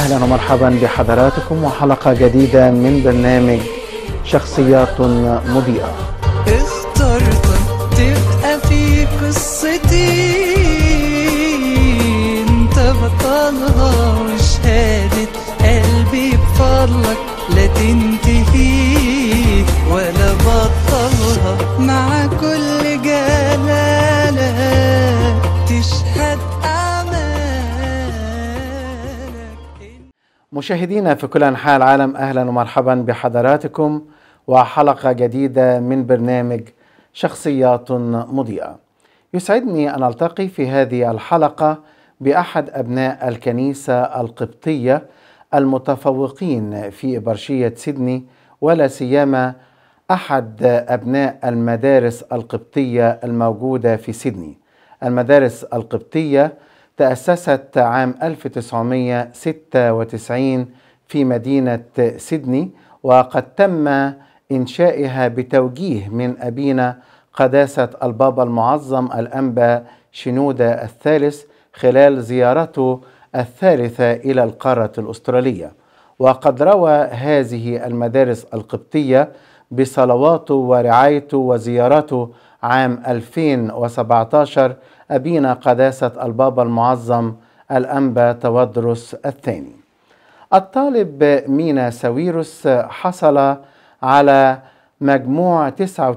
اهلا ومرحبا بحضراتكم وحلقه جديده من برنامج شخصيات مضيئه اخترتك تبقى في قصتي انت بطلها وشهادة قلبي بفضلك لا تنتهي ولا بطلها مع كل جلالة تشهد أعمالك مشاهدينا في كل انحاء العالم اهلا ومرحبا بحضراتكم وحلقه جديده من برنامج شخصيات مضيئه. يسعدني ان التقي في هذه الحلقه باحد ابناء الكنيسه القبطيه المتفوقين في ابرشيه سيدني ولا سيما احد ابناء المدارس القبطيه الموجوده في سيدني. المدارس القبطيه تأسست عام 1996 في مدينة سيدني وقد تم إنشائها بتوجيه من أبينا قداسة البابا المعظم الأنبا شنودة الثالث خلال زيارته الثالثة إلى القارة الأسترالية وقد روى هذه المدارس القبطية بصلواته ورعايته وزيارته عام 2017 أبينا قداسة البابا المعظم الأنبا تودرس الثاني الطالب مينا ساويروس حصل على مجموع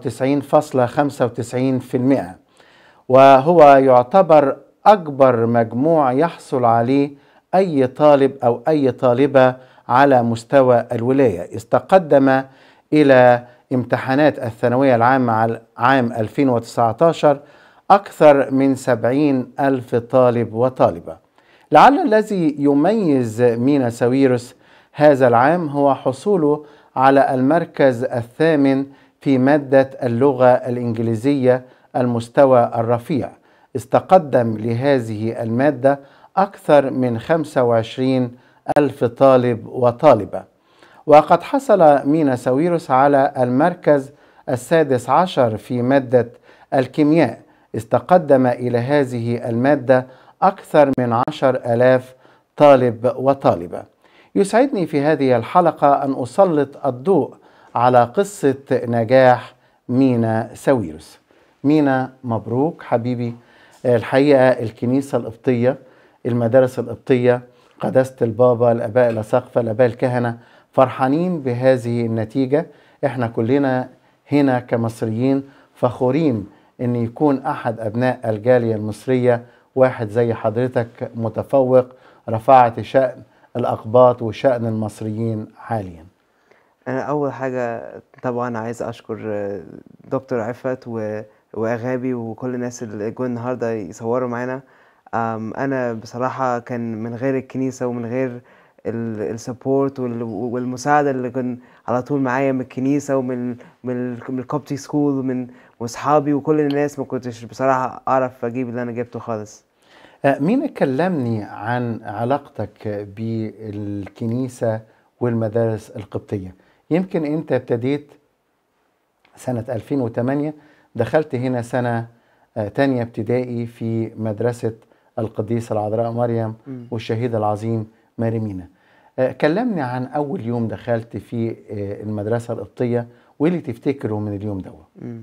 99.95% وهو يعتبر أكبر مجموع يحصل عليه أي طالب أو أي طالبة على مستوى الولاية استقدم إلى امتحانات الثانوية العامة عام 2019 أكثر من سبعين ألف طالب وطالبة لعل الذي يميز مينا ساويروس هذا العام هو حصوله على المركز الثامن في مادة اللغة الإنجليزية المستوى الرفيع استقدم لهذه المادة أكثر من 25 ألف طالب وطالبة وقد حصل مينا ساويروس على المركز السادس عشر في مادة الكيمياء استقدم إلى هذه المادة أكثر من عشر ألاف طالب وطالبة يسعدني في هذه الحلقة أن أسلط الضوء على قصة نجاح مينا ساويروس مينا مبروك حبيبي الحقيقة الكنيسة القبطية المدارس القبطية قداسة البابا الآباء الأساقفة الآباء الكهنة فرحانين بهذه النتيجة احنا كلنا هنا كمصريين فخورين ان يكون احد ابناء الجاليه المصريه واحد زي حضرتك متفوق رفعت شان الاقباط وشان المصريين حاليا انا اول حاجه طبعا عايز اشكر دكتور عفت و... واغابي وكل الناس اللي جوا النهارده يصوروا معانا انا بصراحه كان من غير الكنيسه ومن غير السبورت والمساعده اللي كان على طول معايا من الكنيسه ومن من الكوبتي سكول ومن واصحابي وكل الناس ما كنتش بصراحه اعرف اجيب اللي انا جبته خالص مين كلمني عن علاقتك بالكنيسه والمدارس القبطيه يمكن انت ابتديت سنه 2008 دخلت هنا سنه تانية ابتدائي في مدرسه القديسه العذراء مريم والشهيد العظيم ماري مينا كلمني عن اول يوم دخلت في المدرسه القبطيه واللي تفتكره من اليوم ده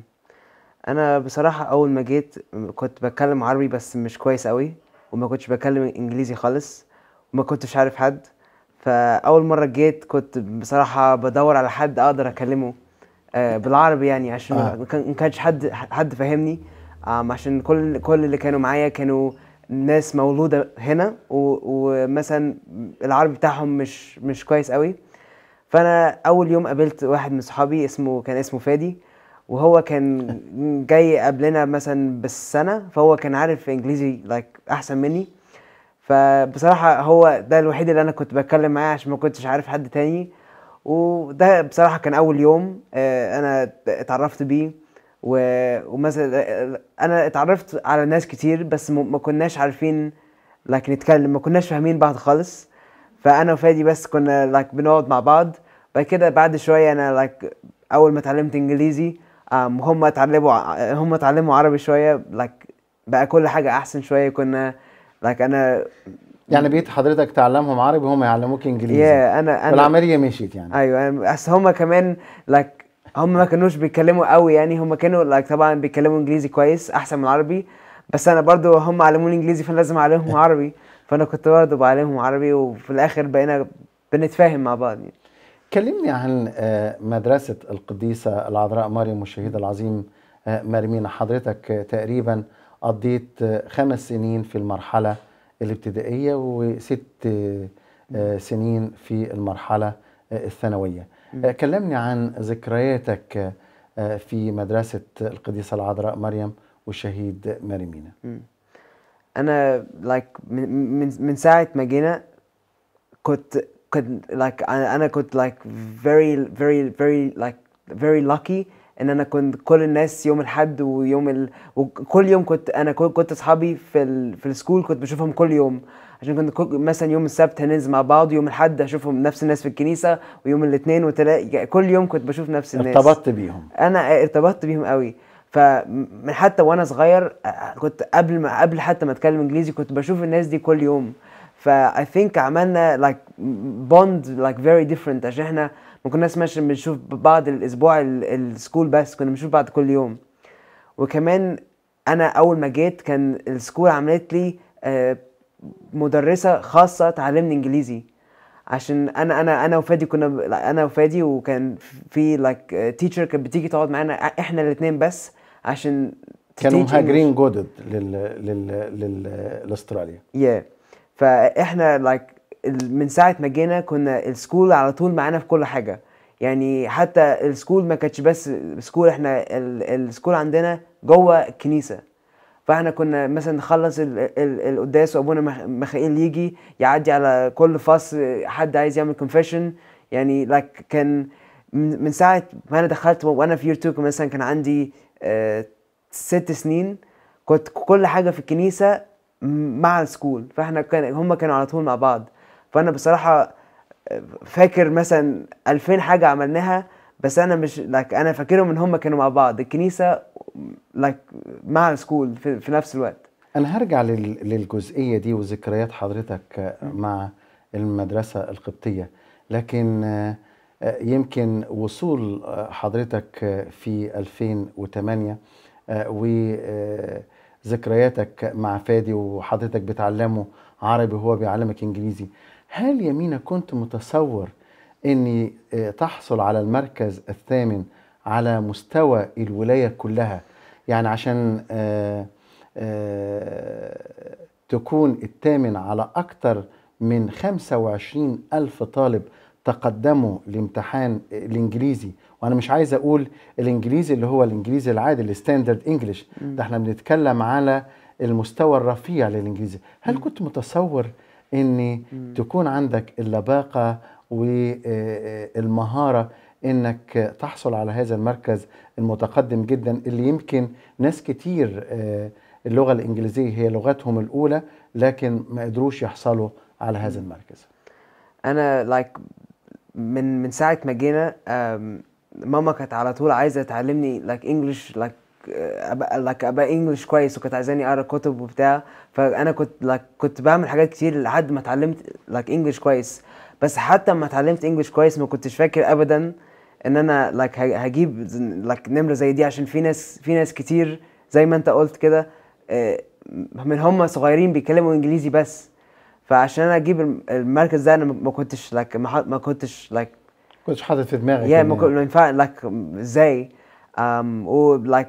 انا بصراحه اول ما جيت كنت بتكلم عربي بس مش كويس قوي وما كنتش بتكلم انجليزي خالص وما كنتش عارف حد فاول مره جيت كنت بصراحه بدور على حد اقدر اكلمه بالعربي يعني عشان آه. ما كانش حد حد فاهمني عشان كل كل اللي كانوا معايا كانوا ناس مولوده هنا ومثلا العربي بتاعهم مش مش كويس قوي فانا اول يوم قابلت واحد من صحابي اسمه كان اسمه فادي وهو كان جاي قبلنا مثلا بالسنه فهو كان عارف انجليزي لايك like احسن مني فبصراحه هو ده الوحيد اللي انا كنت بتكلم معاه عشان ما كنتش عارف حد تاني وده بصراحه كان اول يوم انا اتعرفت بيه ومثلا انا اتعرفت على ناس كتير بس ما كناش عارفين لكن نتكلم ما كناش فاهمين بعض خالص فانا وفادي بس كنا لايك بنقعد مع بعض بعد كده بعد شويه انا لايك اول ما اتعلمت انجليزي هم اتعلموا هم اتعلموا عربي شويه لايك بقى كل حاجه احسن شويه كنا لايك انا يعني بقيت حضرتك تعلمهم عربي وهم يعلموك انجليزي يا انا انا والعمليه مشيت يعني ايوه أنا- اصل هم كمان لايك هم ما كانوش بيتكلموا قوي يعني هم كانوا لايك طبعا بيتكلموا انجليزي كويس احسن من العربي بس انا برضو هم علموني انجليزي فانا لازم اعلمهم عربي فانا كنت برضو بعلمهم عربي وفي الاخر بقينا بنتفاهم مع بعض يعني. كلمني عن آه، مدرسة القديسة العذراء مريم والشهيد العظيم آه، مريمينا حضرتك آه، تقريبا قضيت آه، خمس سنين في المرحلة الابتدائية وست آه، آه، سنين في المرحلة آه، الثانوية آه، كلمني عن ذكرياتك آه، في مدرسة القديسة العذراء مريم والشهيد مريمينا انا لايك من من من ساعه ما جينا كنت كنت لايك انا أنا كنت لايك very very very like very lucky ان انا كنت كل الناس يوم الاحد ويوم ال... وكل يوم كنت انا كنت كنت اصحابي في ال... في السكول كنت بشوفهم كل يوم عشان كنت كل... مثلا يوم السبت هننزل مع بعض يوم الاحد اشوفهم نفس الناس في الكنيسه ويوم الاثنين وتلاقي كل يوم كنت بشوف نفس الناس ارتبطت بيهم انا ارتبطت بيهم قوي فمن حتى وانا صغير آه، كنت قبل ما قبل حتى ما اتكلم انجليزي كنت بشوف الناس دي كل يوم فا I think عملنا like bond like very different عشان احنا ما كناش مثلا بنشوف بعض الاسبوع ال- السكول بس كنا بنشوف بعض كل يوم وكمان انا اول ما جيت كان السكول عملت لي آه، مدرسه خاصه تعلمني انجليزي عشان انا انا انا وفادي كنا ب- انا وفادي وكان في لايك تيتشر كانت بتيجي تقعد معانا احنا الاثنين بس عشان كانوا teach مهاجرين English. جدد لل... لل... لل... لاستراليا yeah. فاحنا لايك من ساعه ما جينا كنا السكول على طول معانا في كل حاجه يعني حتى السكول ما كانتش بس سكول احنا ال- السكول عندنا جوه الكنيسه فاحنا كنا مثلا نخلص ال- ال- القداس وابونا مخ- ميخائيل يجي يعدي على كل فصل حد عايز يعمل كونفيشن يعني لايك كان من من ساعه ما انا دخلت وانا في يير 2 مثلا كان عندي آه، ست سنين كنت كل حاجه في الكنيسه م- مع السكول فاحنا كان هم كانوا على طول مع بعض فانا بصراحه آه، فاكر مثلا 2000 حاجه عملناها بس انا مش لايك انا فاكرهم ان هم كانوا مع بعض الكنيسه لايك مع السكول في, في نفس الوقت أنا هرجع لل- للجزئية دي وذكريات حضرتك مع المدرسة القبطية لكن آه، آه، يمكن وصول آه، حضرتك آه، في 2008 وذكرياتك مع فادي وحضرتك بتعلمه عربي وهو بيعلمك إنجليزي هل يمينة كنت متصور أني آه، تحصل على المركز الثامن على مستوى الولاية كلها يعني عشان آه، آه، تكون الثامن على أكثر من 25 ألف طالب تقدموا لامتحان الإنجليزي وأنا مش عايز أقول الإنجليزي اللي هو الإنجليزي العادي الستاندرد إنجليش ده احنا بنتكلم على المستوى الرفيع للإنجليزي هل كنت متصور أن تكون عندك اللباقة والمهارة انك تحصل على هذا المركز المتقدم جدا اللي يمكن ناس كتير آه، اللغة الإنجليزية هي لغتهم الأولى لكن ما قدروش يحصلوا على هذا المركز انا لايك من من ساعه ما جينا أم، ماما كانت على طول عايزه تعلمني لايك انجلش لايك ابقى لايك ابقى انجلش كويس وكانت عايزاني اقرا كتب وبتاع فانا كنت لايك كنت بعمل حاجات كتير لحد ما اتعلمت لايك انجلش كويس بس حتى ما اتعلمت انجلش كويس ما كنتش فاكر ابدا ان انا لايك هجيب لايك نمره زي دي عشان في ناس في ناس كتير زي ما انت قلت كده آه، من هم صغيرين بيتكلموا انجليزي بس فعشان انا اجيب الم- المركز ده انا ما ما كنتش لايك ما ح- ما كنتش لايك كنتش حاطط في دماغك يا إن- ما كنت ما ينفع لايك ازاي um, و لايك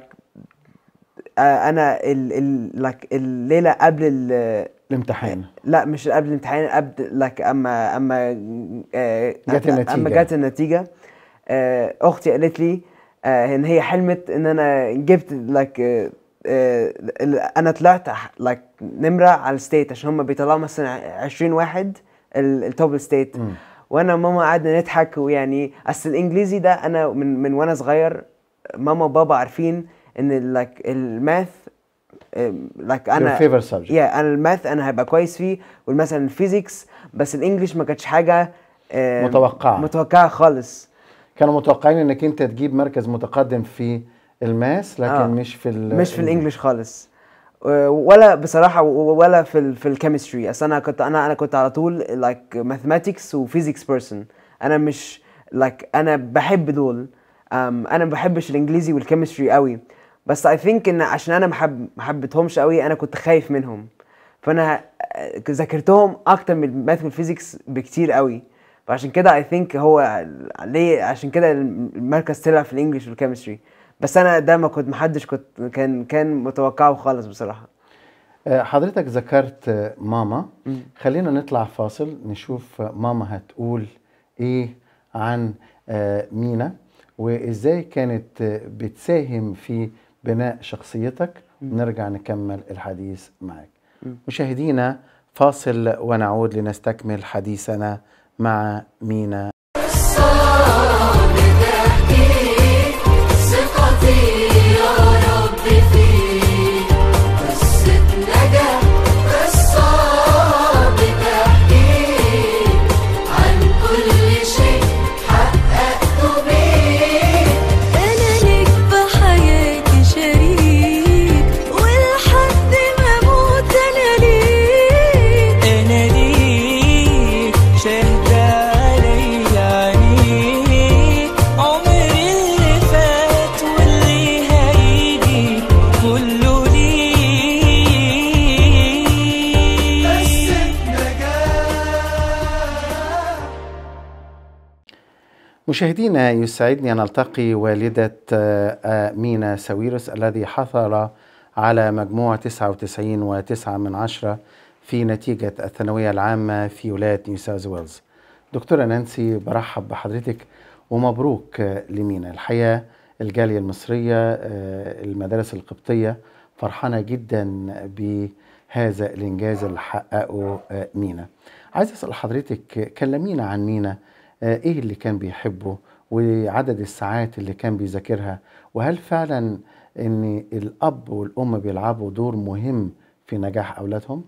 انا ال ال لايك الليله قبل ال الامتحان لا مش قبل الامتحان قبل لايك اما اما آه، جت النتيجة. اما جت النتيجه آه، اختي قالت لي آه، ان هي حلمت ان انا جبت لايك انا طلعت لايك نمره على الستيت عشان هم بيطلعوا مثلا 20 واحد ال- التوب ستيت مم. وانا وماما قعدنا نضحك ويعني اصل الانجليزي ده انا من من وانا صغير ماما وبابا عارفين ان لايك الماث لايك انا Your favorite subject. يا انا الماث انا هبقى كويس فيه والمثلا الفيزيكس بس الانجليش ما كانتش حاجه آه، متوقعة. متوقعه خالص كانوا متوقعين انك انت تجيب مركز متقدم في الماس لكن آه. مش في ال- مش في الانجليش خالص آه، ولا بصراحه و- ولا في ال في الكيمستري اصل انا كنت انا انا كنت على طول like mathematics وفيزيكس بيرسون انا مش like انا بحب دول um, انا ما بحبش الانجليزي والكيمستري قوي بس I think ان عشان انا محب ما حبيتهمش قوي انا كنت خايف منهم فانا آه، ذاكرتهم اكتر من الماث والفيزيكس بكتير قوي فعشان كده I think هو ليه عشان كده المركز طلع في الانجليش والكيمستري بس انا ده ما كنت محدش كنت كان كان متوقعه خالص بصراحه آه، حضرتك ذكرت آه، ماما خلينا نطلع فاصل نشوف آه، ماما هتقول ايه عن آه، مينا وازاي كانت آه، بتساهم في بناء شخصيتك ونرجع نكمل الحديث معك مشاهدينا فاصل ونعود لنستكمل حديثنا مع مينا ثقتي يا رب فيك قصة نجاح قصة بتحكيك عن كل شيء حققته بيك أنا ليك بحياتي شريك ولحد ما أموت أنا ليك انا ليك شهد علي عينيك عمري اللي فات واللي هيجي كله ليك مشاهدينا يسعدني أن ألتقي والدة آه، آه، مينا ساويرس الذي حصل على مجموع 99 وتسعة من عشرة في نتيجة الثانوية العامة في ولاية نيو ساوث ويلز دكتورة نانسي برحب بحضرتك ومبروك آه، لمينا الحقيقة الجالية المصرية آه، المدارس القبطية فرحانة جدا بهذا الإنجاز اللي حققه آه، مينا عايز أسأل حضرتك كلمينا عن مينا آه، ايه اللي كان بيحبه وعدد الساعات اللي كان بيذاكرها وهل فعلا ان الاب والام بيلعبوا دور مهم في نجاح اولادهم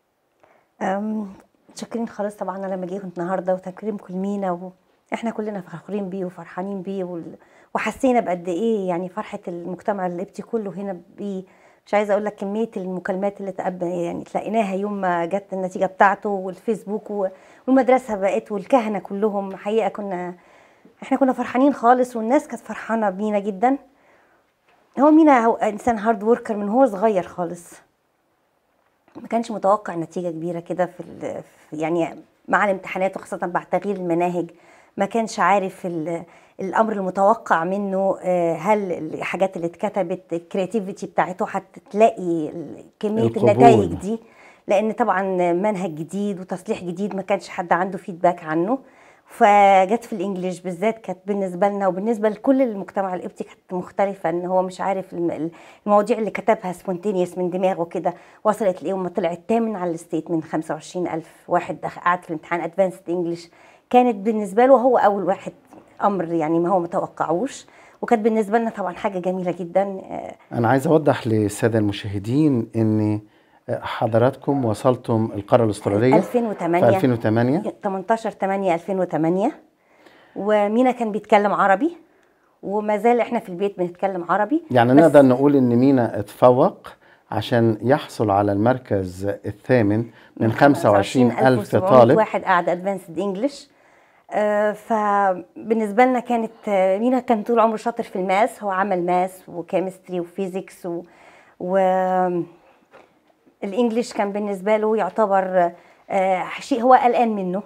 أم، متشكرين خالص طبعا على مجيئكم النهارده وتكريمكم لمينا واحنا كلنا فخورين بيه وفرحانين بيه وال- وحسينا بقد ايه يعني فرحه المجتمع القبطي كله هنا بيه مش عايزه اقول لك كميه المكالمات اللي تقبل يعني تلاقيناها يوم ما جت النتيجه بتاعته والفيسبوك و- والمدرسه بقت والكهنه كلهم حقيقه كنا احنا كنا فرحانين خالص والناس كانت فرحانه بينا جدا هو مينا هو انسان هارد وركر من هو صغير خالص ما كانش متوقع نتيجة كبيرة كده في, ال- في يعني مع الامتحانات وخاصة بعد تغيير المناهج ما كانش عارف ال- الأمر المتوقع منه آه، هل الحاجات اللي اتكتبت الكرياتيفيتي بتاعته هتلاقي ال- كمية القبول. النتائج دي لأن طبعا منهج جديد وتصليح جديد ما كانش حد عنده فيدباك عنه فجت في الانجليش بالذات كانت بالنسبه لنا وبالنسبه لكل المجتمع القبطي كانت مختلفه ان هو مش عارف الم- المواضيع اللي كتبها سبونتينيوس من دماغه كده وصلت لايه وما طلع الثامن على الستيت من 25000 واحد دخ- قعد في الامتحان ادفانسد انجلش كانت بالنسبه له هو اول واحد امر يعني ما هو متوقعوش وكانت بالنسبه لنا طبعا حاجه جميله جدا آه، انا عايز اوضح للساده المشاهدين ان حضراتكم وصلتم القاره الاستراليه 2008 في 2008 18 8 2008 ومينا كان بيتكلم عربي وما زال احنا في البيت بنتكلم عربي يعني بس نقدر نقول ان مينا اتفوق عشان يحصل على المركز الثامن من 25 ألف 25700 طالب واحد قاعد ادفانسد انجلش فبالنسبه لنا كانت آه، مينا كان طول عمره شاطر في الماس هو عمل ماس وكيمستري وفيزيكس و, و... الانجليش كان بالنسبه له يعتبر آه، شيء هو قلقان منه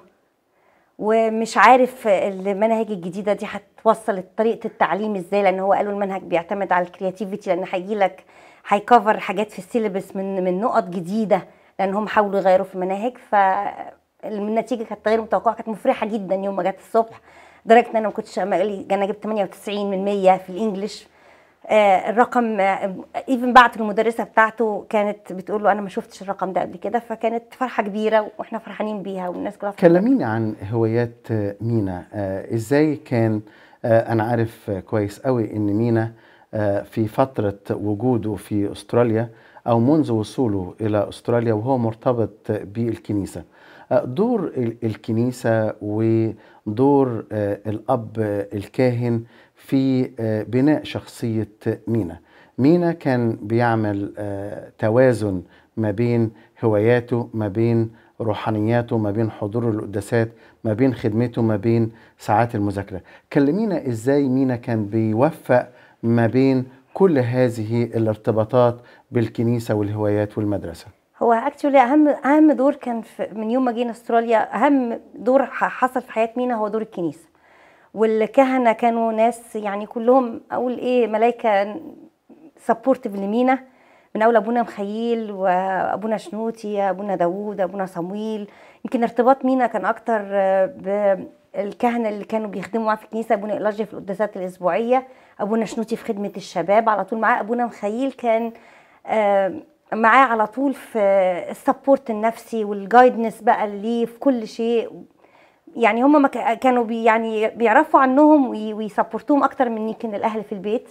ومش عارف المناهج الجديده دي هتوصل طريقه التعليم ازاي لان هو قالوا المنهج بيعتمد على الكرياتيفيتي لان هيجي لك هيكفر حاجات في السيلبس من من نقط جديده لان هم حاولوا يغيروا في المناهج فالنتيجه كانت غير متوقعه كانت مفرحه جدا يوم ما جت الصبح لدرجه ان انا ما كنتش أما قال لي انا جبت 98 من 100 في الانجليش آه، الرقم ايفن بعت المدرسه بتاعته كانت بتقول له انا ما شفتش الرقم ده قبل كده فكانت فرحه كبيره واحنا فرحانين بيها والناس كلها فرحانة. كلميني عن هوايات آه، مينا آه، ازاي كان آه، انا عارف آه، كويس قوي ان مينا آه، في فترة وجوده في استراليا او منذ وصوله الى استراليا وهو مرتبط بالكنيسة آه، دور ال- الكنيسة ودور آه، الاب آه، الكاهن في آه، بناء شخصية مينا مينا كان بيعمل آه، توازن ما بين هواياته ما بين روحانياته ما بين حضوره القداسات ما بين خدمته ما بين ساعات المذاكرة كلمينا ازاي مينا كان بيوفق ما بين كل هذه الارتباطات بالكنيسة والهوايات والمدرسة هو اكشولي اهم اهم دور كان في من يوم ما جينا استراليا اهم دور ح- حصل في حياه مينا هو دور الكنيسه والكهنه كانوا ناس يعني كلهم اقول ايه ملايكه سبورتيف لمينا من اول ابونا مخيل وابونا شنوتي ابونا داوود ابونا صمويل يمكن ارتباط مينا كان اكتر آه، بالكهنه اللي كانوا بيخدموا معاه في الكنيسه ابونا الاجي في القداسات الاسبوعيه ابونا شنوتي في خدمه الشباب على طول معاه ابونا مخيل كان آه، معاه على طول في السبورت النفسي والجايدنس بقى اللي في كل شيء يعني هم ما كا- كانوا بي يعني بيعرفوا عنهم وي- ويسبورتوهم اكتر من يمكن الاهل في البيت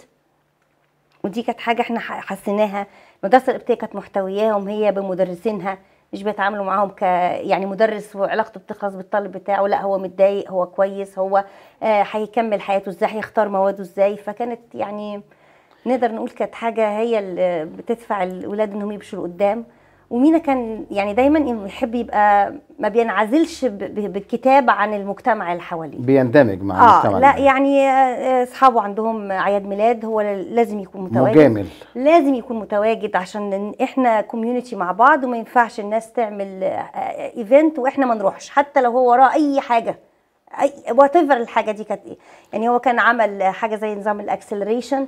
ودي كانت حاجه احنا ح- حسيناها المدرسه القبطيه كانت محتوياهم هي بمدرسينها مش بيتعاملوا معاهم ك يعني مدرس وعلاقته بتخلص بالطالب بتاعه لا هو متضايق هو كويس هو آه، هيكمل حياته ازاي هيختار مواده ازاي فكانت يعني نقدر نقول كانت حاجه هي اللي بتدفع الاولاد انهم يمشوا لقدام ومينا كان يعني دايما يحب يبقى ما بينعزلش ب- ب- بالكتاب عن المجتمع اللي حواليه بيندمج مع اه المجتمع لا ده. يعني آه، اصحابه عندهم اعياد ميلاد هو لازم يكون متواجد مجامل لازم يكون متواجد عشان إن- احنا كوميونتي مع بعض وما ينفعش الناس تعمل ايفنت واحنا ما نروحش حتى لو هو وراه اي حاجه اي وات ايفر الحاجه دي كانت ايه يعني هو كان عمل حاجه زي نظام الاكسلريشن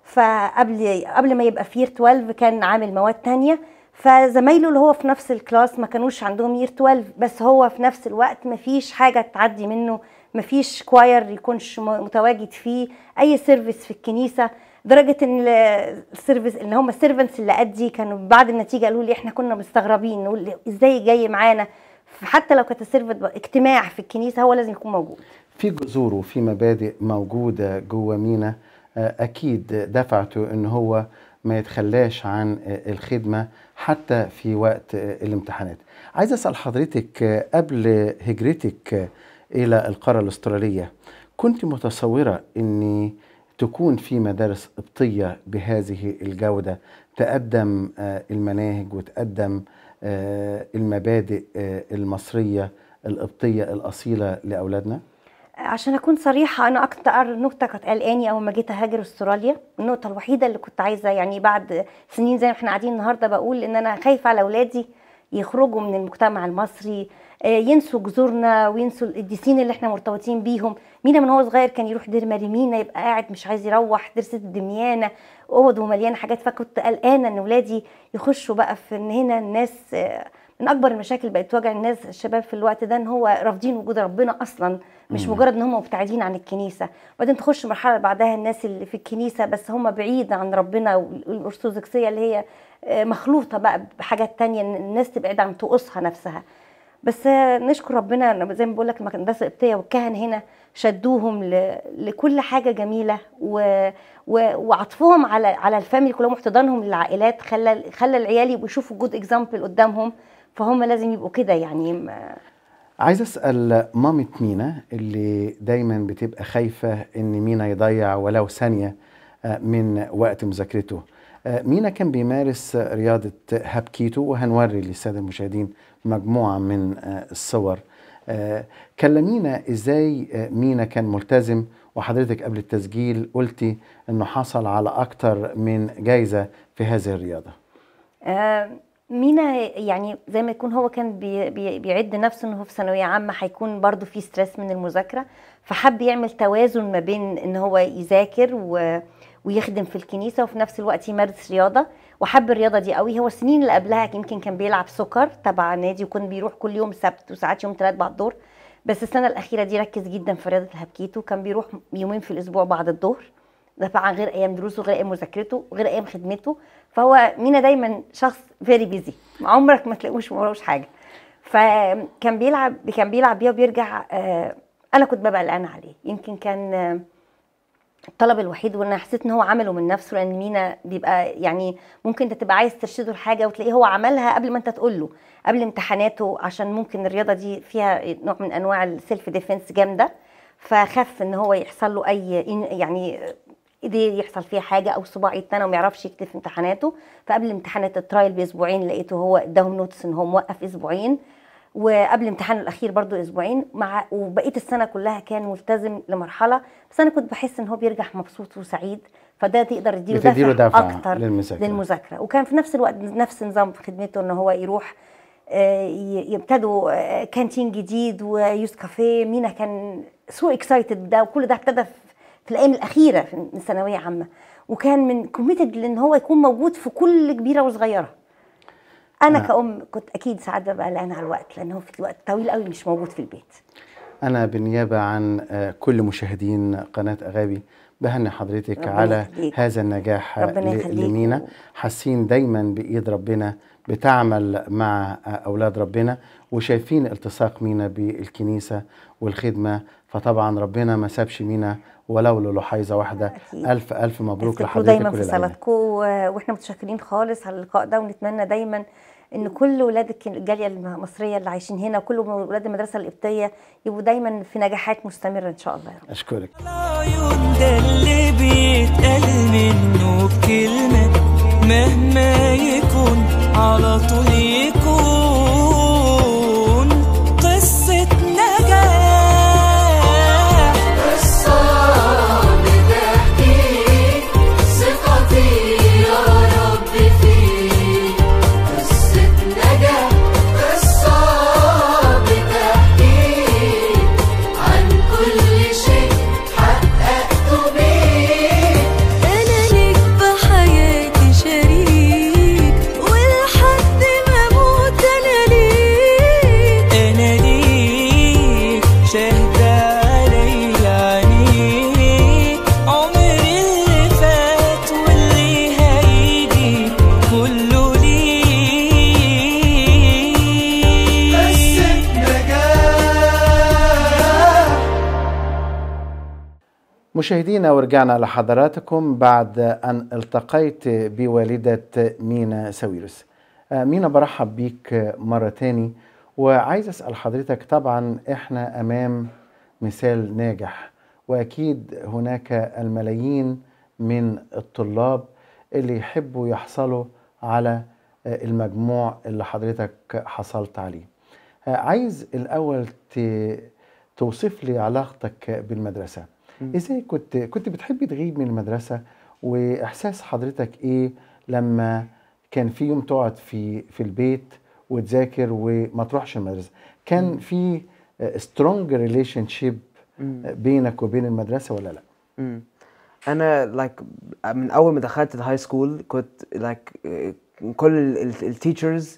فقبل قبل ما يبقى في يير 12 كان عامل مواد تانية فزمايله اللي هو في نفس الكلاس ما كانوش عندهم يير 12 بس هو في نفس الوقت ما فيش حاجه تعدي منه ما فيش كواير يكونش م- متواجد فيه اي سيرفيس في الكنيسه لدرجه ان ال- السيرفيس اللي هم السيرفنتس اللي قدي كانوا بعد النتيجه قالوا لي احنا كنا مستغربين نقول ازاي جاي معانا حتى لو كانت السيرفنت اجتماع في الكنيسه هو لازم يكون موجود في جذور وفي مبادئ موجودة جوه مينا آه، أكيد دفعته إن هو ما يتخلاش عن آه، الخدمة حتى في وقت آه، الامتحانات عايز أسأل حضرتك آه، قبل هجرتك آه، إلى القارة الأسترالية كنت متصورة أن تكون في مدارس قبطية بهذه الجودة تقدم آه، المناهج وتقدم آه، المبادئ آه، المصرية القبطية الأصيلة لأولادنا؟ عشان اكون صريحه انا اكتر نقطه كانت قلقاني اول ما جيت اهاجر استراليا النقطه الوحيده اللي كنت عايزه يعني بعد سنين زي ما احنا قاعدين النهارده بقول ان انا خايفه على اولادي يخرجوا من المجتمع المصري آه، ينسوا جذورنا وينسوا القديسين اللي احنا مرتبطين بيهم مينا من هو صغير كان يروح دير مريمينا يبقى قاعد مش عايز يروح دير ست دميانه اوض ومليانه حاجات فكنت قلقانه ان ولادي يخشوا بقى في ان هنا الناس آه، من اكبر المشاكل بقت تواجه الناس الشباب في الوقت ده ان هو رافضين وجود ربنا اصلا مش مجرد ان هم مبتعدين عن الكنيسه وبعدين تخش مرحله بعدها الناس اللي في الكنيسه بس هم بعيد عن ربنا والارثوذكسيه اللي هي آه، مخلوطه بقى بحاجات تانية ان الناس تبعد عن طقوسها نفسها بس آه، نشكر ربنا أنا زي ما بقول لك المدرسه القبطيه والكهنه هنا شدوهم ل... لكل حاجه جميله و... و... وعطفهم على على الفاميلي كلهم واحتضانهم للعائلات خلى خلى العيال يبقوا يشوفوا جود اكزامبل قدامهم فهم لازم يبقوا كده يعني ما... عايز اسال مامة مينا اللي دايما بتبقى خايفه ان مينا يضيع ولو ثانيه آه، من وقت مذاكرته آه، مينا كان بيمارس رياضه هابكيتو وهنوري للساده المشاهدين مجموعه من آه، الصور آه، كلمينا ازاي آه، مينا كان ملتزم وحضرتك قبل التسجيل قلتي انه حصل على اكتر من جايزه في هذه الرياضه آه، مينا يعني زي ما يكون هو كان بي بي بيعد نفسه انه هو في ثانويه عامه هيكون برضو في ستريس من المذاكره فحب يعمل توازن ما بين ان هو يذاكر و ويخدم في الكنيسه وفي نفس الوقت يمارس رياضه وحب الرياضه دي قوي هو السنين اللي قبلها يمكن كان بيلعب سكر تبع نادي وكان بيروح كل يوم سبت وساعات يوم ثلاث بعد الظهر بس السنه الاخيره دي ركز جدا في رياضه الهبكيتو كان بيروح يومين في الاسبوع بعد الظهر ده طبعا غير ايام دروسه غير ايام مذاكرته غير ايام خدمته فهو مينا دايما شخص فيري بيزي عمرك ما تلاقوش وراهوش حاجه فكان بيلعب كان بيلعب بيها وبيرجع آه، انا كنت ببقى قلقانه عليه يمكن كان آه، الطلب الوحيد وانا حسيت ان هو عمله من نفسه لان مينا بيبقى يعني ممكن انت تبقى عايز ترشده لحاجه وتلاقيه هو عملها قبل ما انت تقول له قبل امتحاناته عشان ممكن الرياضه دي فيها نوع من انواع السيلف ديفense جامده فخاف ان هو يحصل له اي يعني ايديه يحصل فيها حاجه او صباع يتنى وما يعرفش يكتب في امتحاناته فقبل امتحانات الترايل باسبوعين لقيته هو اداهم نوتس ان هو موقف اسبوعين وقبل امتحانه الاخير برضو اسبوعين مع وبقيه السنه كلها كان ملتزم لمرحله بس انا كنت بحس ان هو بيرجع مبسوط وسعيد فده تقدر تديله بتديله دفع, دفعة اكتر للمذاكرة. للمذاكره وكان في نفس الوقت نفس نظام في خدمته ان هو يروح آه، ي- يبتدوا آه، كانتين جديد ويوز كافيه مينا كان سو اكسايتد ده وكل ده ابتدى في في الايام الاخيره في- من ثانويه عامه وكان من كوميتد لان هو يكون موجود في كل كبيره وصغيره انا آه. كأم كنت اكيد ساعات ببقى قلقانه على الوقت لان هو في الوقت طويل قوي مش موجود في البيت أنا بالنيابة عن آه، كل مشاهدين قناة أغابي بهني حضرتك ربنا على يخليك. هذا النجاح آه، ربنا ل- يخليك. لمينا حاسين دايما بإيد ربنا بتعمل مع آه، أولاد ربنا وشايفين التصاق مينا بالكنيسة والخدمة فطبعا ربنا ما سابش مينا ولو للحيظة واحدة أكيد. ألف ألف مبروك افتكروا لحضرتك دايما في كل الأيام. صلاتكم واحنا متشكرين خالص على اللقاء ده ونتمنى دايما ان كل ولاد الك- الجاليه المصريه اللي عايشين هنا وكل ولاد المدرسه القبطيه يبقوا دايما في نجاحات مستمره ان شاء الله يا رب أشكرك العيون ده اللي بيتقال منه بكلمة مهما يكون على طول يكون قصة نجاح قصة بتحكي ثقتي يا رب فيك قصة نجاح قصة بتحكي عن كل شيء حققته بيه أنا ليك بحياتي شريك ولحد ما أموت أنا ليك أنا ليك شاهد علي عينيك عمري اللي فات واللي هيجي كله ليك مشاهدينا ورجعنا لحضراتكم بعد أن التقيت بوالدة مينا ساويرس آه، مينا برحب بيك مرة تاني وعايز أسأل حضرتك طبعا إحنا أمام مثال ناجح وأكيد هناك الملايين من الطلاب اللي يحبوا يحصلوا على آه، المجموع اللي حضرتك حصلت عليه آه، عايز الأول ت- توصف لي علاقتك بالمدرسة ازاي كنت كنت بتحبي تغيب من المدرسة واحساس حضرتك ايه لما كان في يوم تقعد في في البيت وتذاكر وما تروحش المدرسة كان في سترونج ريليشن شيب بينك وبين المدرسة ولا لا مم. انا like من اول ما دخلت الهاي سكول كنت like كل التيتشرز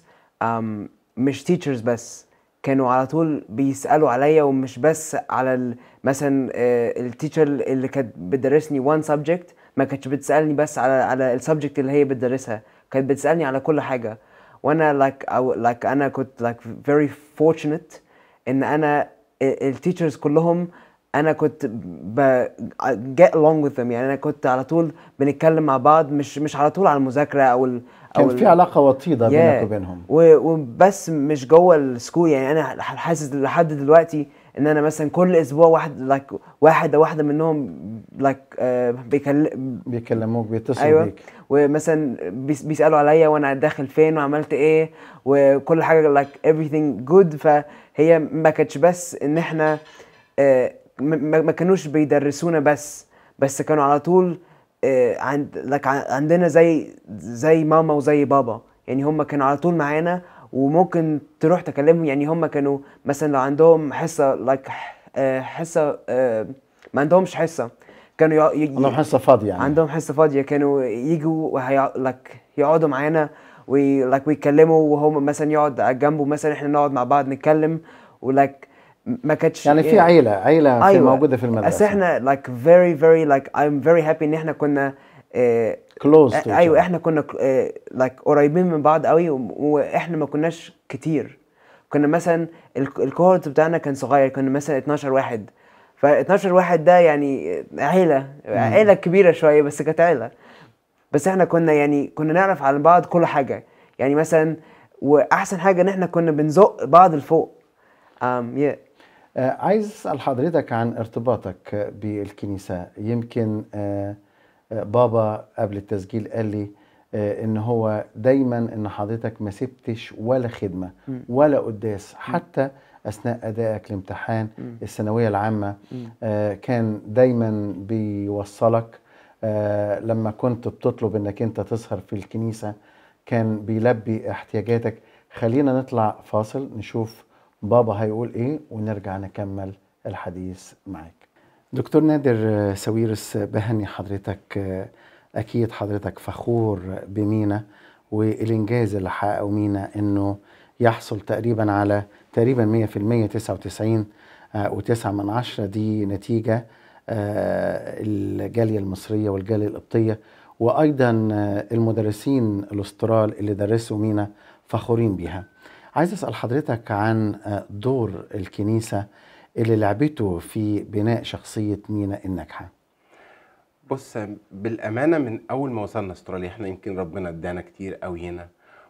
مش تيتشرز بس كانوا على طول بيسالوا عليا ومش بس على ال- مثلا التيتشر اللي كانت بتدرسني وان سبجكت ما كانتش بتسالني بس على على السبجكت اللي هي بتدرسها كانت بتسالني على كل حاجه وانا like أو like انا كنت like very fortunate ان انا التيتشرز كلهم انا كنت ب get along with them يعني انا كنت على طول بنتكلم مع بعض مش مش على طول على المذاكره او ال كان او في ال- علاقة وطيدة بينك Yeah. وبينهم و- وبس مش جوه السكول يعني انا حاسس لحد دلوقتي ان انا مثلا كل اسبوع واحد like واحد او واحده منهم like آه بيكلم بيكلموك بيتصلوا ايوه بيك ومثلا بيس- بيسالوا عليا وانا داخل فين وعملت ايه وكل حاجه like everything good فهي ما كانتش بس ان احنا آه، ما- ما ما كانوش بيدرسونا بس بس كانوا على طول آه، عند like ع- عندنا زي زي ماما وزي بابا يعني هم كانوا على طول معانا وممكن تروح تكلمهم يعني هم كانوا مثلا لو عندهم حصه like آه، حصه آه، ما عندهمش حصه كانوا يق- ي- عندهم حصة فاضية يعني عندهم حصه فاضيه كانوا يجوا وهي... like يقعدوا معانا وي... like ويتكلموا وهم مثلا يقعد على جنبه مثلا احنا نقعد مع بعض نتكلم ولك ما كانتش يعني في عيلة عيلة في أيوة. موجودة في المدرسة بس احنا like very very like I'm very happy ان احنا كنا آه close to each ايوه other. احنا كنا آه like قريبين من بعض قوي و- واحنا ما كناش كتير كنا مثلا ال- الكوهورت بتاعنا كان صغير كنا مثلا 12 واحد ف 12 واحد ده يعني عيلة عيلة كبيرة شوية بس كانت عيلة بس احنا كنا يعني كنا نعرف عن بعض كل حاجة يعني مثلا واحسن حاجة ان احنا كنا بنزق بعض لفوق um, yeah. آه، عايز اسال حضرتك عن ارتباطك بالكنيسه يمكن آه، آه، بابا قبل التسجيل قال لي آه، ان هو دايما ان حضرتك ما سبتش ولا خدمه مم. ولا قداس حتى اثناء ادائك لامتحان مم. الثانويه العامه مم. آه، كان دايما بيوصلك آه، لما كنت بتطلب انك انت تسهر في الكنيسه كان بيلبي احتياجاتك خلينا نطلع فاصل نشوف بابا هيقول ايه ونرجع نكمل الحديث معاك دكتور نادر آه، ساويرس آه، بهني حضرتك آه، اكيد حضرتك فخور بمينا والانجاز اللي حققه مينا انه يحصل تقريبا على تقريبا 100% 99 آه، وتسعة من عشرة دي نتيجة آه، الجالية المصرية والجالية القبطية وأيضا آه، المدرسين الأسترال اللي درسوا مينا فخورين بيها عايز أسأل حضرتك عن آه، دور الكنيسة اللي لعبته في بناء شخصية مينا الناجحة بص بالامانه من اول ما وصلنا استراليا احنا يمكن ربنا ادانا كتير قوي هنا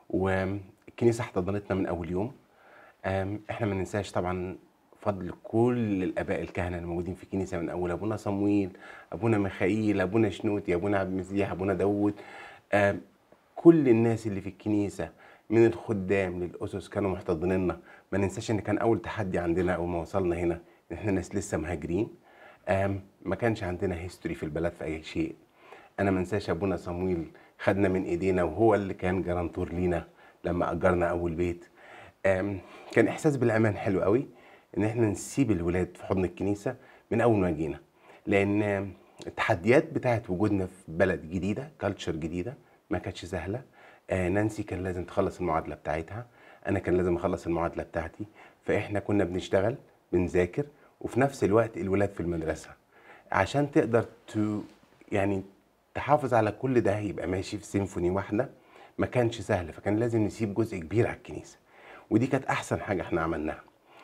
والكنيسه احتضنتنا من اول يوم أم، احنا ما ننساش طبعا فضل كل الاباء الكهنه الموجودين في الكنيسه من اول ابونا صمويل ابونا ميخائيل ابونا شنوتي ابونا عبد المسيح ابونا داوود أم، كل الناس اللي في الكنيسه من الخدام للاسس كانوا محتضنيننا ما ننساش ان كان اول تحدي عندنا اول ما وصلنا هنا ان احنا ناس لسه مهاجرين أم، ما كانش عندنا هيستوري في البلد في اي شيء انا ما انساش ابونا صمويل خدنا من ايدينا وهو اللي كان جرانتور لينا لما اجرنا اول بيت أم، كان احساس بالامان حلو قوي ان احنا نسيب الولاد في حضن الكنيسه من اول ما جينا لان التحديات بتاعت وجودنا في بلد جديده كالتشر جديده ما كانتش سهله آه، نانسي كان لازم تخلص المعادله بتاعتها انا كان لازم اخلص المعادله بتاعتي فاحنا كنا بنشتغل بنذاكر وفي نفس الوقت الولاد في المدرسه عشان تقدر تو يعني تحافظ على كل ده يبقى ماشي في سيمفوني واحده ما كانش سهل فكان لازم نسيب جزء كبير على الكنيسه ودي كانت احسن حاجه احنا عملناها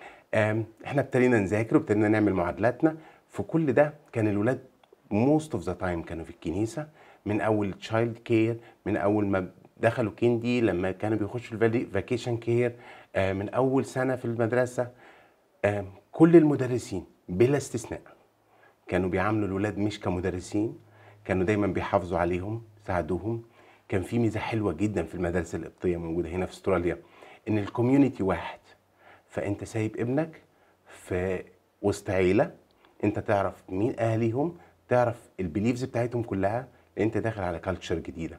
آم، احنا ابتدينا نذاكر وابتدينا نعمل معادلاتنا في كل ده كان الولاد موست اوف ذا تايم كانوا في الكنيسه من اول تشايلد كير من اول ما دخلوا كيندي لما كانوا بيخشوا الفاكيشن كير من اول سنه في المدرسه آم، كل المدرسين بلا استثناء كانوا بيعاملوا الولاد مش كمدرسين كانوا دايما بيحافظوا عليهم ساعدوهم كان في ميزه حلوه جدا في المدارس القبطيه موجوده هنا في استراليا ان الكوميونتي واحد فانت سايب ابنك في وسط عيله انت تعرف مين اهاليهم تعرف البيليفز بتاعتهم كلها لان انت داخل على كالتشر جديده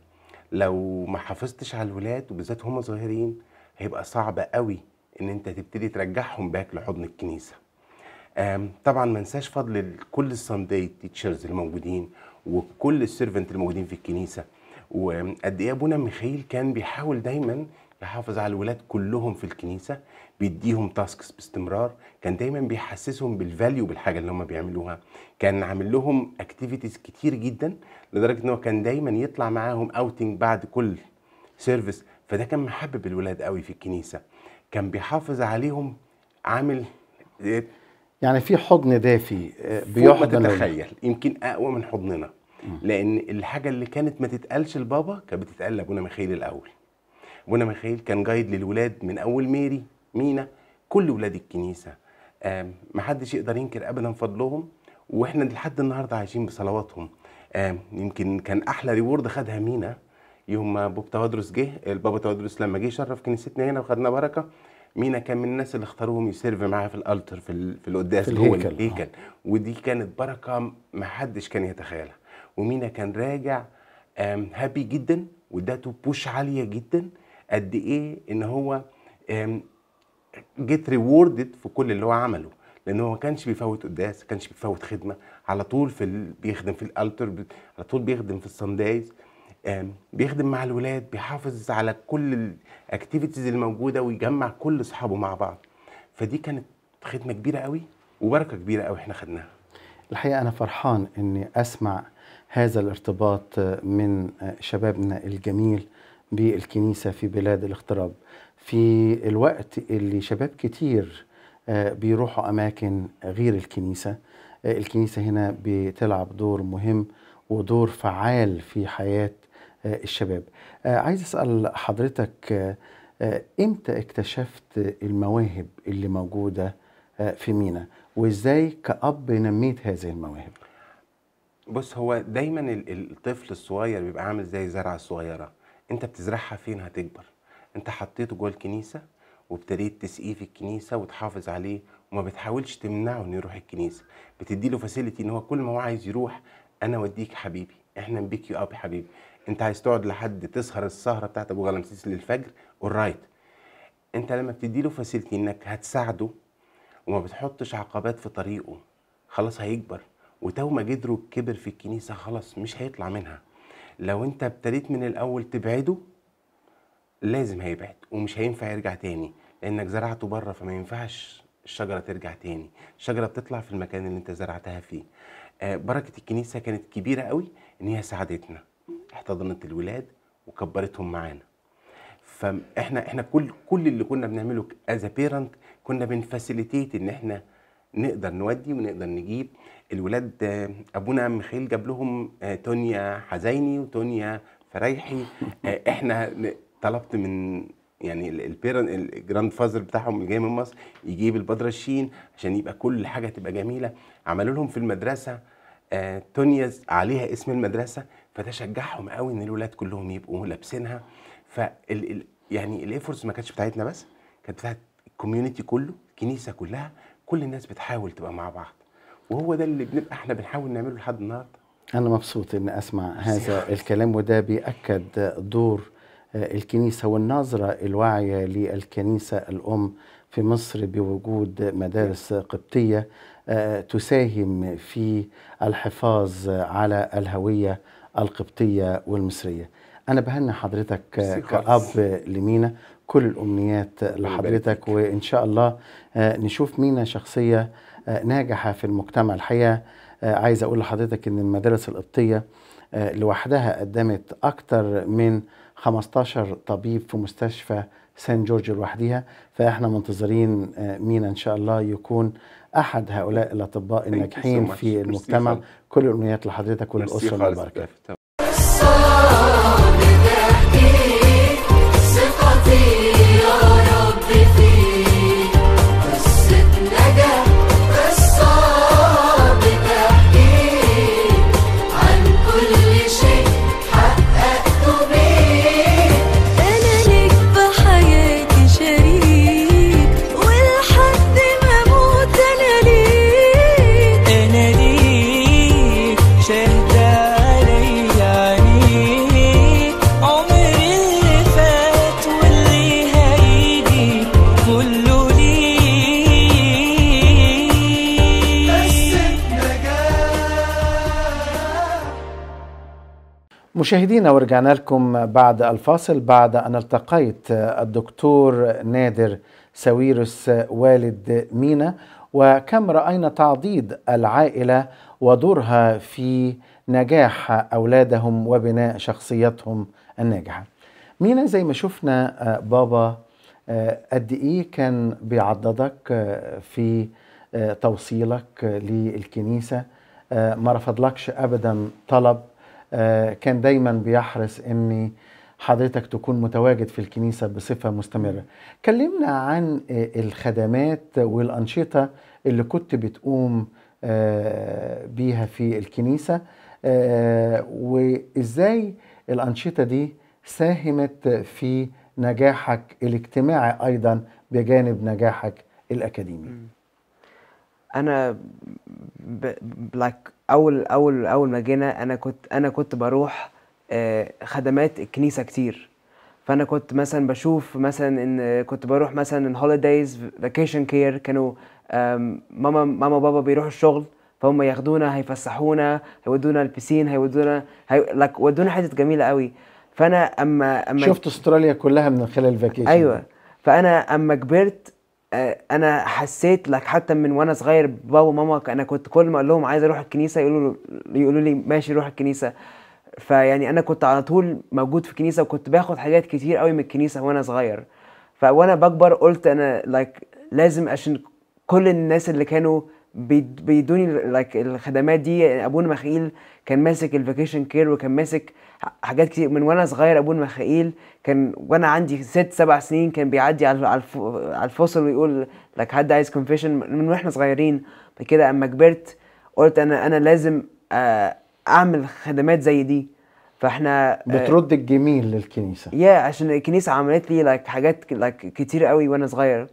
لو ما حافظتش على الولاد وبالذات هم صغيرين هيبقى صعب قوي ان انت تبتدي ترجعهم باك لحضن الكنيسه آم، طبعا ما ننساش فضل ال- كل السانداي تيتشرز الموجودين وكل السيرفنت الموجودين في الكنيسه وقد ايه ابونا ميخائيل كان بيحاول دايما يحافظ على الولاد كلهم في الكنيسه بيديهم تاسكس باستمرار كان دايما بيحسسهم بالفاليو بالحاجه اللي هم بيعملوها كان عامل لهم اكتيفيتيز كتير جدا لدرجه ان هو كان دايما يطلع معاهم اوتنج بعد كل سيرفيس فده كان محبب الولاد قوي في الكنيسه كان بيحافظ عليهم عامل يعني في حضن دافي آه، فوق ما بيحضن ال- تتخيل يمكن اقوى من حضننا لان الحاجه اللي كانت ما تتقالش لبابا كانت بتتقال لابونا ميخائيل الاول ابونا ميخائيل كان جايد للولاد من اول ميري مينا كل ولاد الكنيسه آم، محدش يقدر ينكر ابدا فضلهم واحنا لحد النهارده عايشين بصلواتهم آم، يمكن كان احلى ريورد خدها مينا يوم ما بوب توادرس جه البابا توادرس لما جه شرف كنيستنا هنا وخدنا بركه مينا كان من الناس اللي اختاروهم يسيرف معاه في الالتر في, ال- في القداس في جوه الهيكل. الهيكل ودي كانت بركه ما حدش كان يتخيلها ومينا كان راجع هابي جدا واداته بوش عاليه جدا قد ايه ان هو جيت ريوردد في كل اللي هو عمله لان هو ما كانش بيفوت قداس ما كانش بيفوت خدمه على طول في ال... بيخدم في الالتر ب... على طول بيخدم في الساندايز آم، بيخدم مع الولاد بيحافظ على كل الاكتيفيتيز الموجوده ويجمع كل اصحابه مع بعض فدي كانت خدمه كبيره قوي وبركه كبيره قوي احنا خدناها الحقيقة أنا فرحان إني أسمع هذا الارتباط من شبابنا الجميل بالكنيسة في بلاد الاغتراب في الوقت اللي شباب كتير آه، بيروحوا أماكن غير الكنيسة آه، الكنيسة هنا بتلعب دور مهم ودور فعال في حياة آه، الشباب آه، عايز أسأل حضرتك آه، آه، إمتى اكتشفت المواهب اللي موجودة آه، في مينا وإزاي كأب نميت هذه المواهب بص هو دايما ال- الطفل الصغير بيبقى عامل زي الزرعه الصغيره انت بتزرعها فين هتكبر انت حطيته جوه الكنيسه وابتديت تسقيه في الكنيسه وتحافظ عليه وما بتحاولش تمنعه انه يروح الكنيسه بتدي له فاسيلتي ان هو كل ما هو عايز يروح انا اوديك حبيبي احنا نبيك يو اب حبيبي انت عايز تقعد لحد تسهر السهره بتاعت ابو غلامسيس للفجر اورايت انت لما بتدي له فاسيلتي انك هتساعده وما بتحطش عقبات في طريقه خلاص هيكبر وتو ما جدره كبر في الكنيسة خلاص مش هيطلع منها لو انت ابتديت من الاول تبعده لازم هيبعد ومش هينفع يرجع تاني لانك زرعته بره فما ينفعش الشجرة ترجع تاني الشجرة بتطلع في المكان اللي انت زرعتها فيه آه، بركة الكنيسة كانت كبيرة قوي ان هي ساعدتنا احتضنت الولاد وكبرتهم معانا فاحنا احنا كل كل اللي كنا بنعمله از بيرنت كنا بنفاسيليتيت ان احنا نقدر نودي ونقدر نجيب الولاد آه، ابونا ميخائيل جاب لهم آه، تونيا حزيني وتونيا فريحي آه، احنا ن- طلبت من يعني البيرن الجراند فازر بتاعهم اللي جاي من مصر يجيب البدره الشين عشان يبقى كل حاجه تبقى جميله عملوا لهم في المدرسه آه، تونياز عليها اسم المدرسه فده شجعهم قوي ان الولاد كلهم يبقوا لابسينها فال ال- يعني الايفورتس ما كانتش بتاعتنا بس كانت بتاعت الكوميونتي كله الكنيسه كلها كل الناس بتحاول تبقى مع بعض وهو ده اللي بنبقى احنا بنحاول نعمله لحد النهارده أنا مبسوط إني أسمع هذا الكلام وده بيأكد دور آه، الكنيسة والنظرة الواعية للكنيسة الأم في مصر بوجود مدارس قبطية آه، تساهم في الحفاظ على الهوية القبطية والمصرية أنا بهني حضرتك آه، ميرسي خالص. كأب لمينا كل الأمنيات يبارك لحضرتك فيك. وإن شاء الله آه، نشوف مينا شخصية آه، ناجحة في المجتمع الحقيقة آه، عايز أقول لحضرتك إن المدارس القبطية آه، لوحدها قدمت أكتر من 15 طبيب في مستشفى سان جورج لوحدها فإحنا منتظرين آه، مينا إن شاء الله يكون أحد هؤلاء الأطباء you الناجحين so much. في Merci المجتمع خالص. كل الأمنيات لحضرتك ميرسي وللأسرة خالص. المباركة ثقتي يا رب فيك قصة نجاح قصة بتحكي عن كل شيء حققته بيك أنا ليك بحياتي شريك ولحد ما أموت أنا ليك انا ليك شاهد علي عينيك عمري اللي فات واللي هيجي كله ليك مشاهدينا ورجعنا لكم بعد الفاصل بعد أن التقيت الدكتور نادر ساويرس والد مينا وكم رأينا تعضيد العائلة ودورها في نجاح أولادهم وبناء شخصيتهم الناجحة مينا زي ما شفنا آه، بابا آه، قد إيه كان بيعضدك آه، في آه، توصيلك آه، للكنيسة آه، ما رفضلكش أبدا طلب آه، كان دايما بيحرص ان حضرتك تكون متواجد في الكنيسة بصفة مستمرة كلمنا عن آه، الخدمات والأنشطة اللي كنت بتقوم آه، بيها في الكنيسة آه، وإزاي الأنشطة دي ساهمت في نجاحك الاجتماعي أيضا بجانب نجاحك الأكاديمي انا ب... ب... like اول اول اول ما جينا انا كنت انا كنت بروح آه، خدمات الكنيسه كتير فانا كنت مثلا بشوف مثلا ان كنت بروح مثلا الهوليدايز فاكيشن كير كانوا آم، ماما ماما وبابا بيروحوا الشغل فهم ياخدونا هيفسحونا هيودونا البسين هيودونا هي... like ودونا حتت جميله قوي فانا اما اما شفت استراليا كلها من خلال الفاكيشن ايوه فانا اما كبرت آه، انا حسيت لك حتى من وانا صغير بابا وماما انا كنت كل ما اقول لهم عايز اروح الكنيسه يقولوا يقولوا لي ماشي روح الكنيسه فيعني انا كنت على طول موجود في الكنيسه وكنت باخد حاجات كتير قوي من الكنيسه وانا صغير فوانا بكبر قلت انا لايك لازم عشان كل الناس اللي كانوا بيد- بيدوني لايك الخدمات دي ابونا مخيل كان ماسك الفاكيشن كير وكان ماسك ح- حاجات كتير من وانا صغير ابونا مخيل كان وانا عندي ست سبع سنين كان بيعدي على على الف- على الفصل ويقول لك حد عايز كونفيشن من واحنا صغيرين بعد كده اما كبرت قلت انا انا لازم آه، اعمل خدمات زي دي فاحنا آه، بترد الجميل للكنيسه يا عشان الكنيسه عملت لي like حاجات like كتير قوي وانا صغير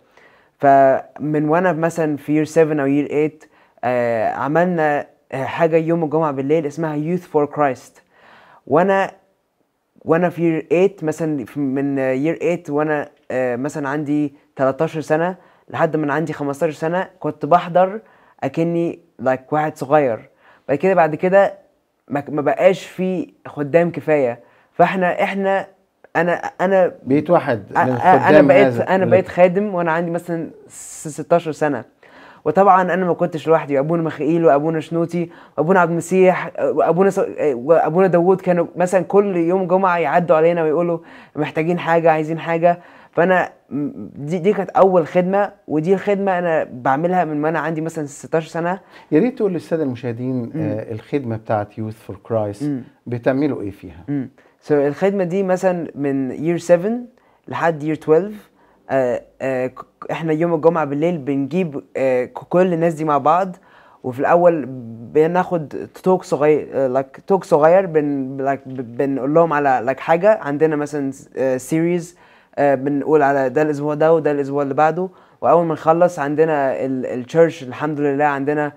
فمن وانا مثلا في year 7 او year 8 آه عملنا آه، حاجه يوم الجمعه بالليل اسمها youth for Christ وانا وانا في year 8 مثلا في- من year 8 وانا آه، مثلا عندي 13 سنه لحد ما أنا عندي 15 سنه كنت بحضر اكني like واحد صغير بعد كده بعد كده ما ما بقاش في خدام كفايه فاحنا احنا انا انا بقيت واحد من أ- انا خدام بقيت هذا انا ال- بقيت خادم وانا عندي مثلا س- 16 سنه وطبعا انا ما كنتش لوحدي ابونا مخائيل وابونا شنوتي وابونا عبد المسيح وابونا س... وابونا داوود كانوا مثلا كل يوم جمعه يعدوا علينا ويقولوا محتاجين حاجه عايزين حاجه فانا م- دي دي كانت اول خدمه ودي الخدمه انا بعملها من وانا عندي مثلا 16 سنه يا ريت تقول للساده المشاهدين آه الخدمه بتاعت يوث فور كرايست بتعملوا ايه فيها؟ امم سو الخدمه دي مثلا من year 7 لحد year 12 آه آه ك- احنا يوم الجمعه بالليل بنجيب آه ك- كل الناس دي مع بعض وفي الاول بناخد توك صغير لايك توك صغير بن لايك بنقول لهم على لايك حاجه عندنا مثلا سيريز بنقول على ده الاسبوع ده وده الاسبوع اللي بعده واول ما نخلص عندنا التشيرش الحمد لله عندنا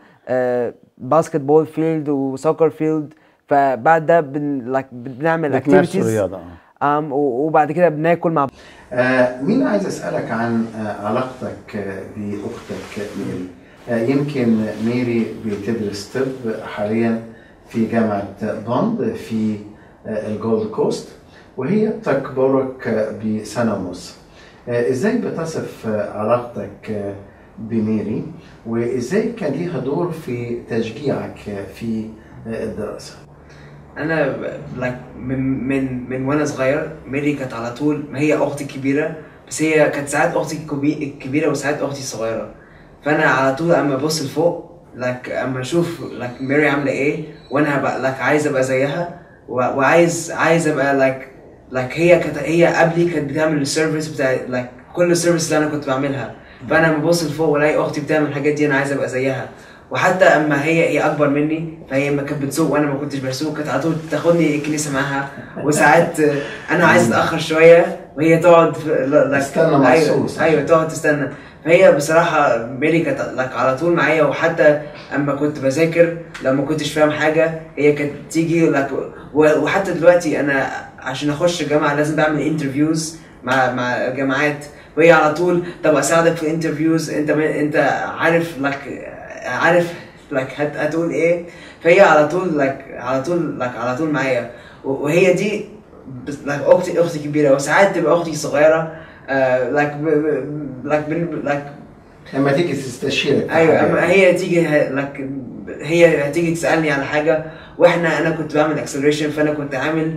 باسكت بول فيلد وسوكر فيلد فبعد ده بن like بنعمل بتمارسوا activities رياضه آه. um, و- وبعد كده بناكل مع آه مين عايز اسالك عن آه علاقتك آه باختك ميري آه يمكن ميري بتدرس طب حاليا في جامعه بوند في آه الجولد كوست وهي تكبرك آه بسنه ونص آه ازاي بتصف آه علاقتك آه بميري وازاي كان ليها دور في تشجيعك آه في آه الدراسه انا لايك من من من وانا صغير ميري كانت على طول ما هي اختي الكبيره بس هي كانت ساعات اختي الكبي- الكبيره وساعات اختي الصغيره فانا على طول اما ابص لفوق لايك اما اشوف لايك ميري عامله ايه وانا هبقى لايك عايز ابقى زيها و- وعايز عايز ابقى لايك لايك هي كانت هي قبلي كانت بتعمل السيرفيس بتاع لايك كل السيرفيس اللي انا كنت بعملها فانا لما ببص لفوق والاقي اختي بتعمل الحاجات دي انا عايز ابقى زيها وحتى اما هي هي اكبر مني فهي ما كانت بتسوق وانا ما كنتش بسوق كانت على طول تاخدني الكنيسه معاها وساعات آه، انا عايز اتاخر شويه وهي تقعد في لا- لا- تستنى ايوه مخصوص. ايوه تقعد تستنى فهي بصراحه ميري كانت like على طول معايا وحتى اما كنت بذاكر لما كنتش فاهم حاجه هي كانت تيجي like و- وحتى دلوقتي انا عشان اخش الجامعه لازم بعمل انترفيوز مع مع جامعات وهي على طول طب اساعدك في الانترفيوز انت انت عارف لك عارف لك هت هتقول ايه فهي على طول لك على طول لك على طول معايا و- وهي دي بس- like اختي اختي كبيره وساعات تبقى اختي صغيره لك لك لك لما تيجي تستشيرك في ايوه حاجة. اما هي تيجي لك هي هتيجي تسالني على حاجه واحنا انا كنت بعمل اكسلريشن فانا كنت عامل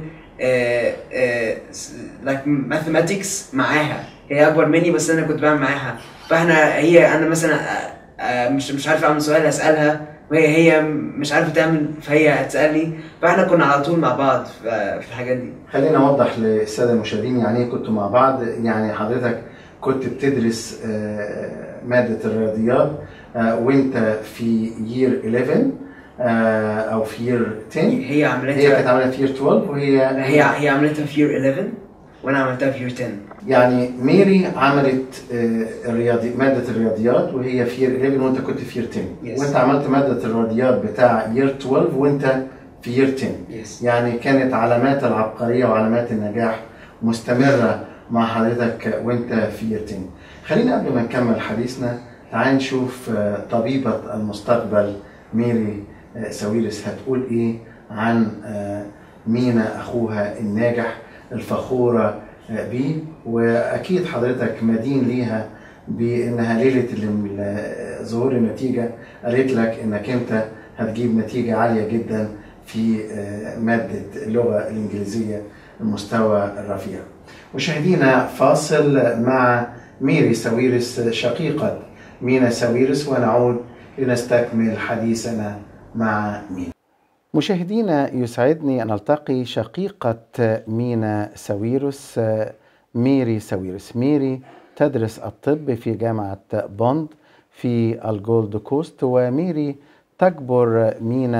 لايك ماثيماتكس معاها هي اكبر مني بس انا كنت بعمل معاها فاحنا هي انا مثلا آه، آه، مش مش عارف اعمل سؤال اسالها وهي هي مش عارفه تعمل فهي هتسالني فاحنا كنا على طول مع بعض في في الحاجات دي خلينا اوضح للساده المشاهدين يعني ايه كنتوا مع بعض يعني حضرتك كنت بتدرس آه، ماده الرياضيات آه، وانت في يير 11 آه، او في يير 10 هي هي كانت عملتها عامله في يير 12 وهي هي هي عملتها في year 11 وانا عملتها في year 10 يعني ميري عملت آه، الرياضي ماده الرياضيات وهي في يير 11 وانت كنت في يير 10 Yes. وانت عملت ماده الرياضيات بتاع يير 12 وانت في يير 10 Yes. يعني كانت علامات العبقريه وعلامات النجاح مستمره مع حضرتك وانت في يير 10 خلينا قبل ما نكمل حديثنا تعال نشوف آه، طبيبه المستقبل ميري آه، ساويرس هتقول ايه عن آه، مينا اخوها الناجح الفخوره آه، بيه واكيد حضرتك مدين ليها بانها ليله ال- ال- ظهور النتيجه قالت لك انك انت هتجيب نتيجه عاليه جدا في آه، ماده اللغه الانجليزيه المستوى الرفيع. مشاهدينا فاصل مع ميري ساويرس شقيقه مينا ساويرس ونعود لنستكمل حديثنا مع مينا. مشاهدينا يسعدني ان التقي شقيقه مينا ساويرس ميري ساويرس ميري تدرس الطب في جامعه بوند في الجولد كوست وميري تكبر مينا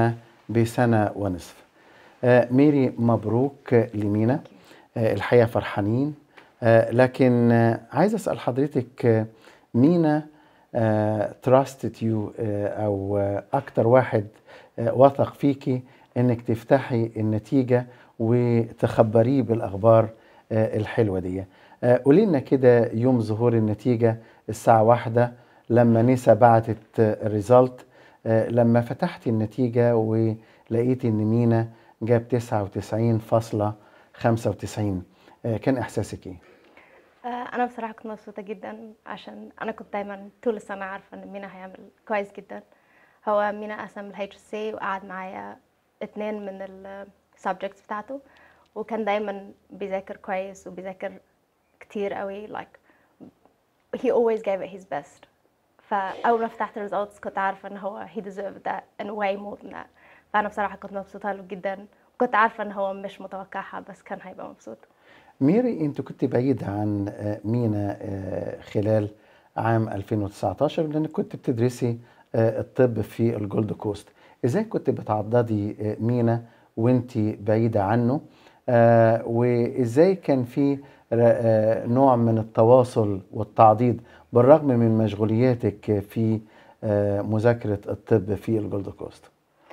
بسنة ونصف آه، ميري مبروك لمينا آه، الحقيقة فرحانين آه، لكن آه، عايز أسأل حضرتك آه، مينا تراستد يو أو آه، أكتر واحد آه، وثق فيكي إنك تفتحي النتيجة وتخبريه بالأخبار آه، الحلوة دي آه، قولي لنا كده يوم ظهور النتيجة الساعة واحدة لما نسا بعتت الريزلت لما فتحتي النتيجة ولقيتي إن مينا جاب 99.95 آه، كان إحساسك إيه؟ آه، انا بصراحه كنت مبسوطه جدا عشان انا كنت دايما طول السنه عارفه ان مينا هيعمل كويس جدا هو مينا قسم الاتش سي وقعد معايا اتنين من السبجكتس بتاعته وكان دايما بيذاكر كويس وبيذاكر كتير قوي like he always gave it his best فاول ما فتحت الريزلتس كنت عارفه ان هو he deserved that and way more than that فانا بصراحه كنت مبسوطه له جدا كنت عارفه ان هو مش متوقعها بس كان هيبقى مبسوط ميري انت كنت بعيدة عن آه، مينا آه، خلال عام 2019 لانك كنت بتدرسي آه، الطب في الجولد كوست ازاي كنت بتعضدي آه، مينا وانت بعيدة عنه آه، وازاي كان في ر- آه، نوع من التواصل والتعضيد بالرغم من مشغولياتك في آه، مذاكرة الطب في الجولد كوست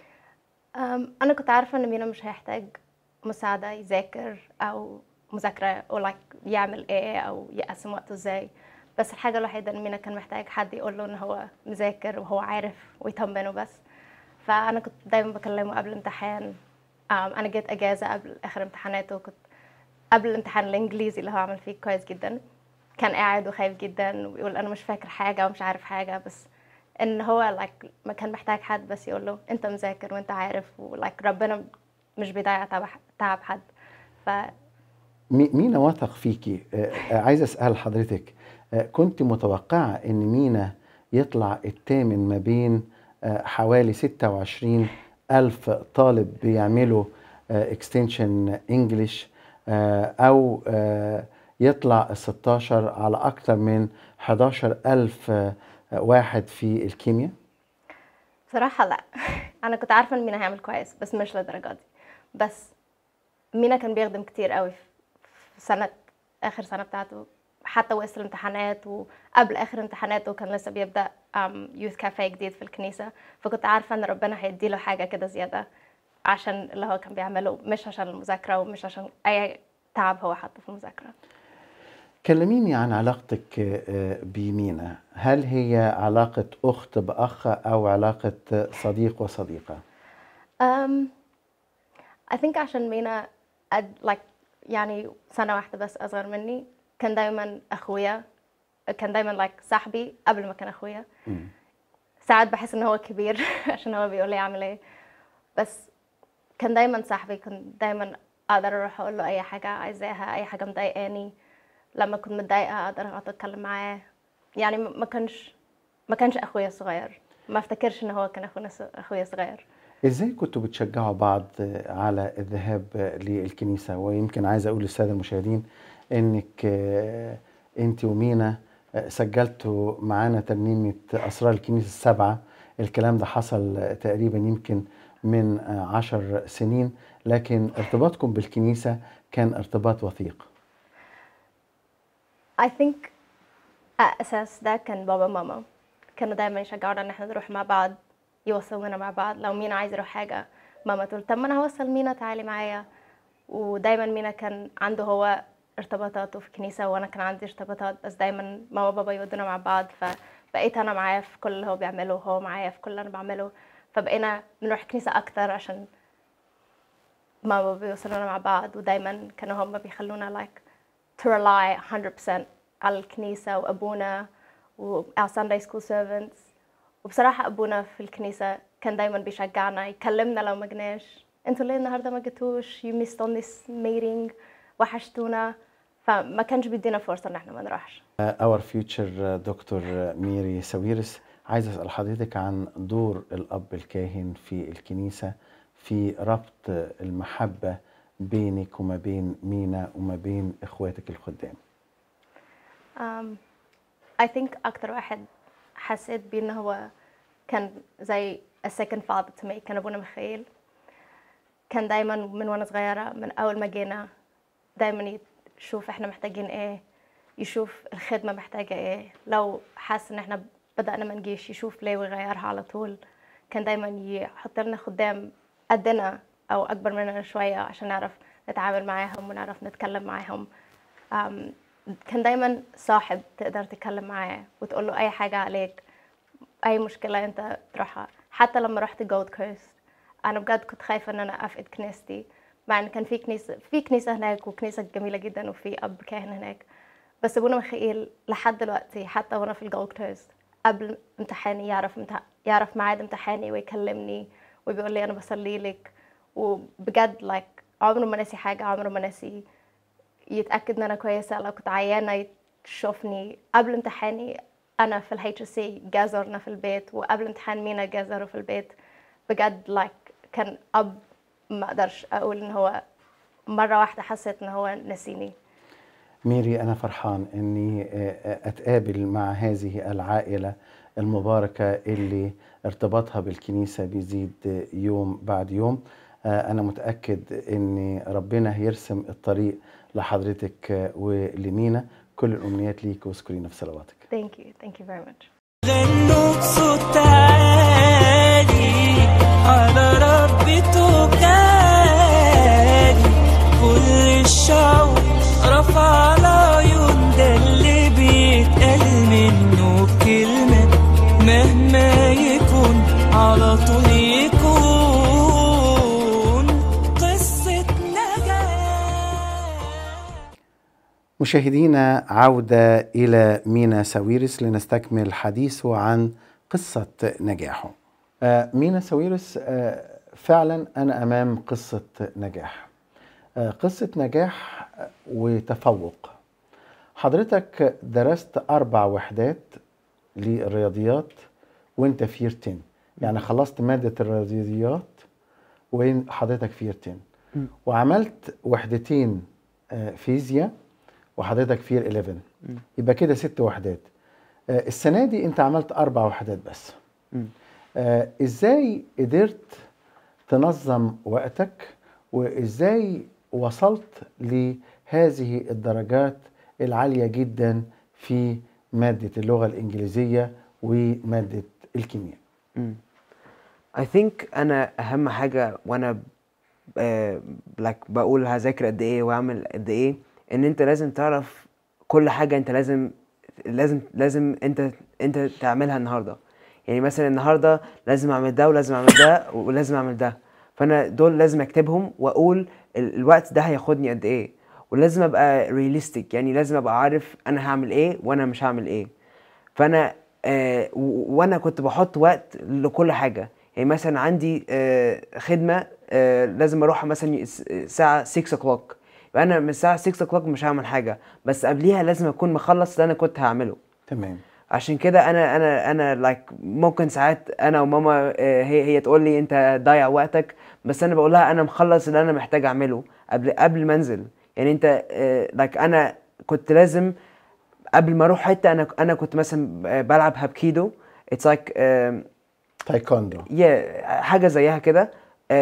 أم، أنا كنت عارفة إن مينا مش هيحتاج مساعدة يذاكر أو مذاكرة أو like يعمل إيه أو يقسم وقته إزاي بس الحاجة الوحيدة إن مينا كان محتاج حد يقول له إن هو مذاكر وهو عارف ويطمنه بس فأنا كنت دايما بكلمه قبل الامتحان أم، أنا جيت أجازة قبل آخر امتحاناته كنت قبل الامتحان الإنجليزي اللي هو عمل فيه كويس جدا كان قاعد وخايف جدا ويقول أنا مش فاكر حاجة ومش عارف حاجة بس ان هو like ما كان محتاج حد بس يقول له انت مذاكر وانت عارف ولايك ربنا مش بيضيع تعب تعب حد ف مي- مينا وثق فيكي آه، آه، عايز اسال حضرتك آه، كنت متوقعه ان مينا يطلع الثامن ما بين آه، حوالي 26 الف طالب بيعملوا اكستنشن انجلش او آه، يطلع ال 16 على اكثر من 11 الف آه، واحد في الكيمياء بصراحة لا انا كنت عارفة ان مينا هيعمل كويس بس مش للدرجة دي بس مينا كان بيخدم كتير قوي في في سنة اخر سنة بتاعته حتى وسط الامتحانات وقبل اخر امتحاناته كان لسه بيبدأ يوث كافيه جديد في الكنيسة فكنت عارفة ان ربنا هيديله حاجة كده زيادة عشان اللي هو كان بيعمله مش عشان المذاكرة ومش عشان اي تعب هو حطه في المذاكرة كلميني عن علاقتك آه، بمينا هل هي علاقة أخت بأخ أو علاقة صديق وصديقة Um, I think عشان مينا قد like يعني سنة واحدة بس أصغر مني كان دايما أخويا كان دايما like صاحبي قبل ما كان أخويا مم. ساعات بحس إن هو كبير عشان هو بيقول لي أعمل إيه بس كان دايما صاحبي كنت دايما أقدر أروح أقول له أي حاجة عايزاها أي حاجة مضايقاني لما كنت متضايقة أقدر أقعد أتكلم معاه يعني ما ما كانش ما كانش أخويا الصغير ما افتكرش إن هو كان أخونا أخويا الصغير ازاي كنتوا بتشجعوا بعض على الذهاب للكنيسة ويمكن عايز اقول للسادة المشاهدين انك آه، انت ومينا آه، سجلتوا معانا ترنيمة اسرار الكنيسة السبعة الكلام ده حصل آه، تقريبا يمكن من آه، عشر سنين لكن ارتباطكم بالكنيسة كان ارتباط وثيق I think أساس ده كان بابا ماما كانوا دايما يشجعونا إن احنا نروح مع بعض يوصلونا مع بعض لو مينا عايز يروح حاجة ماما تقول طب ما أنا هوصل مينا تعالي معايا ودايما مينا كان عنده هو ارتباطاته في الكنيسة وأنا كان عندي ارتباطات بس دايما ماما وبابا يودونا مع بعض فبقيت أنا معاه في كل اللي هو بيعمله وهو معايا في كل اللي أنا بعمله فبقينا بنروح الكنيسة أكتر عشان ماما وبابا بيوصلونا مع بعض ودايما كانوا هم بيخلونا like to rely 100% على الكنيسة وأبونا و our Sunday school servants وبصراحة أبونا في الكنيسة كان دايما بيشجعنا يكلمنا لو ما جناش انتوا ليه النهاردة ما جيتوش you missed on this meeting وحشتونا فما كانش بيدينا فرصة إن احنا ما نروحش اور فيوتشر دكتور ميري ساويرس عايز اسال حضرتك عن دور الاب الكاهن في الكنيسه في ربط المحبه بينك وما بين مينا وما بين اخواتك الخدام um, I think أكتر واحد حسيت بيه إن هو كان زي a second father to me كان أبونا ميخائيل كان دايما من وانا صغيرة من أول ما جينا دايما يشوف احنا محتاجين ايه يشوف الخدمة محتاجة ايه لو حاسس ان احنا بدأنا ما نجيش يشوف ليه ويغيرها على طول كان دايما يحط لنا خدام قدنا أو أكبر مننا شوية عشان نعرف نتعامل معاهم ونعرف نتكلم معاهم أم، كان دايما صاحب تقدر تتكلم معاه وتقول له أي حاجة عليك أي مشكلة أنت تروحها حتى لما رحت جولد كوست أنا بجد كنت خايفة إن أنا أفقد كنيستي مع إن كان في كنيسة في كنيسة هناك وكنيسة جميلة جدا وفي أب كاهن هناك بس أبونا ميخائيل لحد دلوقتي حتى وأنا في الجولد كوست قبل امتحاني يعرف امتح... يعرف ميعاد امتحاني ويكلمني وبيقول لي أنا بصلي لك وبجد لايك عمره ما ناسي حاجة عمره ما ناسي يتأكد إن أنا كويسة لو كنت عيانة يشوفني قبل امتحاني أنا في الهيتش سي جا زارنا في البيت وقبل امتحان مينا جا زاروا في البيت بجد لايك كان أب ما أقدرش أقول إن هو مرة واحدة حسيت إن هو نسيني ميري أنا فرحان أني آه، أتقابل مع هذه العائلة المباركة اللي ارتباطها بالكنيسة بيزيد يوم بعد يوم آه، أنا متأكد أن ربنا هيرسم الطريق لحضرتك آه، ولمينا كل الأمنيات ليك واذكرينا في صلواتك thank you thank you very much غنوا بصوت عالي على ربي توكالي كل الشعوب رفع العيون ده اللي بيتقال منه بكلمة مهما يكون على طول يكون قصة نجاح مشاهدينا عودة إلى مينا ساويرس لنستكمل حديثه عن قصة نجاحه آه، مينا ساويرس آه، فعلا أنا أمام قصة نجاح آه، قصة نجاح آه، وتفوق حضرتك درست أربع وحدات للرياضيات وانت في يير 10 يعني خلصت مادة الرياضيات وين حضرتك في يير 10 وعملت وحدتين آه، فيزياء وحضرتك في يير 11 يبقى كده ست وحدات آه، السنة دي انت عملت أربع وحدات بس مم. آه، ازاي قدرت تنظم وقتك وازاي وصلت لهذه الدرجات العالية جدا في مادة اللغة الإنجليزية ومادة الكيمياء مم. I think انا اهم حاجه وانا آه like بقول هذاكر قد ايه واعمل قد ايه ان انت لازم تعرف كل حاجه انت لازم لازم لازم انت انت تعملها النهارده يعني مثلا النهارده لازم اعمل ده ولازم اعمل ده ولازم اعمل ده فانا دول لازم اكتبهم واقول ال- الوقت ده هياخدني قد ايه ولازم ابقى رياليستيك يعني لازم ابقى عارف انا هعمل ايه وانا مش هعمل ايه فانا آه و- وانا كنت بحط وقت لكل حاجه يعني مثلا عندي آه خدمه آه لازم اروحها مثلا الس- الساعه 6 o'clock يبقى انا من الساعه 6 o'clock مش هعمل حاجه بس قبليها لازم اكون مخلص اللي انا كنت هعمله تمام عشان كده انا انا انا لايك ممكن ساعات انا وماما آه، هي هي تقول لي انت ضايع وقتك بس انا بقول لها انا مخلص اللي انا محتاج اعمله قبل قبل ما انزل يعني انت لايك انا كنت لازم قبل ما اروح حته انا انا كنت مثلا آه، بلعب هابكيدو اتس لايك تايكوندو يا حاجه زيها كده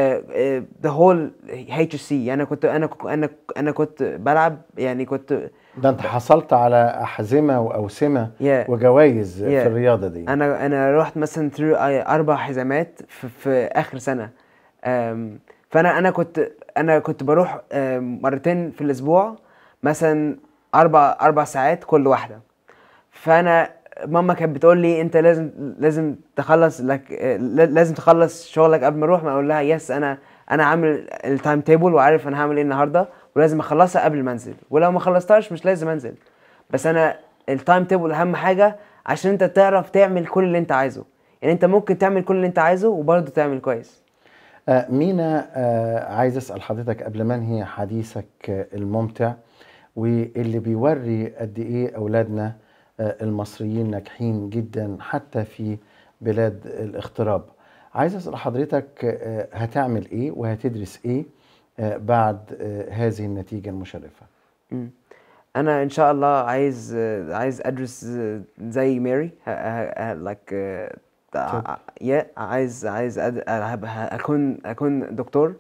ذا هول اتش سي انا كنت انا ك- انا انا كنت بلعب يعني كنت ده انت حصلت على أحزمة وأوسمة Yeah. وجوائز Yeah. في الرياضة دي انا انا رحت مثلا ثرو اربع حزامات في, في اخر سنه أم، فانا انا كنت انا كنت بروح أم، مرتين في الاسبوع مثلا اربع اربع ساعات كل واحده فانا ماما كانت بتقول لي انت لازم لازم تخلص لك لازم تخلص شغلك قبل ما اروح ما اقول لها يس انا انا عامل التايم تيبل وعارف انا هعمل ايه النهارده ولازم اخلصها قبل ما انزل ولو ما خلصتهاش مش لازم انزل بس انا التايم تيبل اهم حاجه عشان انت تعرف تعمل كل اللي انت عايزه يعني انت ممكن تعمل كل اللي انت عايزه وبرضه تعمل كويس آه، مينا آه، عايز اسال حضرتك قبل ما انهي حديثك آه، الممتع واللي بيوري قد ايه اولادنا آه، المصريين ناجحين جدا حتى في بلاد الاغتراب عايز اسال حضرتك آه، هتعمل ايه وهتدرس ايه آه، بعد آه، هذه النتيجه المشرفه مم. انا ان شاء الله عايز آه، عايز ادرس آه، زي ماري لايك يا عايز عايز أد... هب- ه- اكون اكون دكتور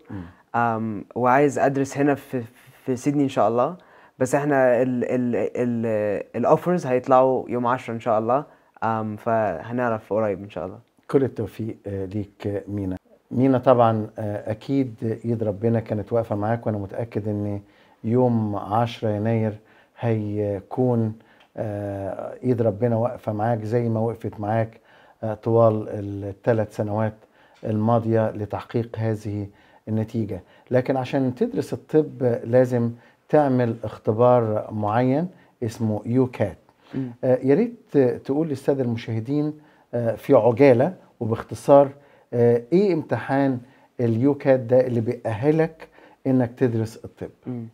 أم وعايز ادرس هنا في في سيدني ان شاء الله بس احنا ال ال ال الاوفرز هيطلعوا يوم 10 ان شاء الله أم فهنعرف قريب ان شاء الله كل التوفيق آه، ليك آه، مينا مينا طبعا آه، اكيد ايد ربنا كانت واقفه معاك وانا متاكد ان يوم 10 يناير هيكون آه، ايد ربنا واقفه معاك زي ما وقفت معاك آه، طوال الثلاث سنوات الماضيه لتحقيق هذه النتيجه لكن عشان تدرس الطب آه، لازم تعمل اختبار معين اسمه يو كات مم. آه، يا ريت آه، تقول للساده المشاهدين آه، في عجاله وباختصار آه، ايه امتحان اليو كات ده اللي بيأهلك انك تدرس الطب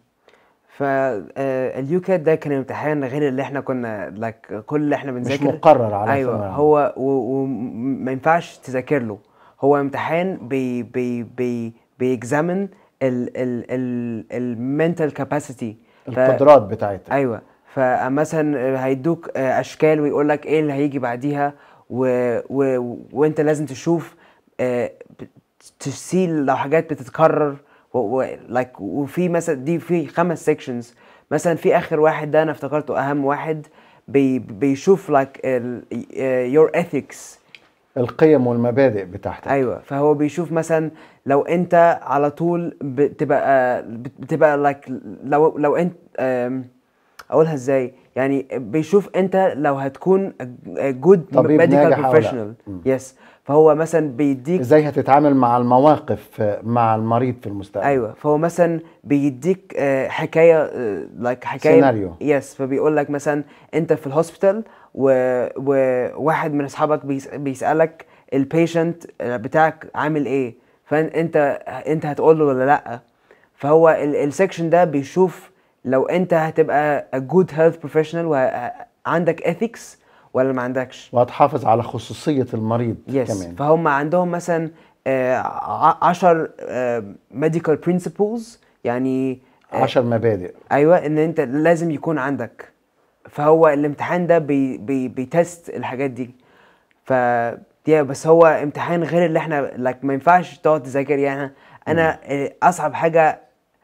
فاليوكات ده كان امتحان غير اللي احنا كنا لايك كل اللي احنا مش بنذاكر مقرر على ايوه ثانوية عامة. هو وما ينفعش تذاكر له هو امتحان بي بي بي بيكزامن ال ال ال المنتال كاباسيتي القدرات بتاعتك ايوه فمثلا هيدوك اشكال ويقول لك ايه اللي هيجي بعديها و... و... وانت لازم تشوف آه، ب- تسيل لو حاجات بتتكرر و... و... like وفي مثلا دي في خمس سيكشنز مثلا في اخر واحد ده انا افتكرته اهم واحد بي... بيشوف like ال... uh, your ethics القيم والمبادئ بتاعتك ايوه فهو بيشوف مثلا لو انت على طول بتبقى بتبقى لايك لو لو انت أم، اقولها ازاي يعني بيشوف انت لو هتكون جود طبيب ميديكال ناجح أو لا. بروفيشنال مم. يس فهو مثلا بيديك ازاي هتتعامل مع المواقف آه، مع المريض في المستقبل ايوه فهو مثلا بيديك آه، حكايه لايك حكايه سيناريو. يس فبيقول لك مثلا انت في الهوسبيتال و- وواحد من اصحابك بيس- بيسالك البيشنت بتاعك عامل ايه فانت انت هتقول له ولا لا فهو السكشن ده بيشوف لو انت هتبقى a good health professional وعندك ethics ولا ما عندكش وهتحافظ على خصوصية المريض يس كمان فهم عندهم مثلا آه، ع- عشر ميديكال برنسبلز يعني آه، عشر مبادئ ايوه ان انت لازم يكون عندك فهو الامتحان ده بي بي بيتست الحاجات دي ف دي بس هو امتحان غير اللي احنا like ما ينفعش تقعد تذاكر يعني انا آه، اصعب حاجه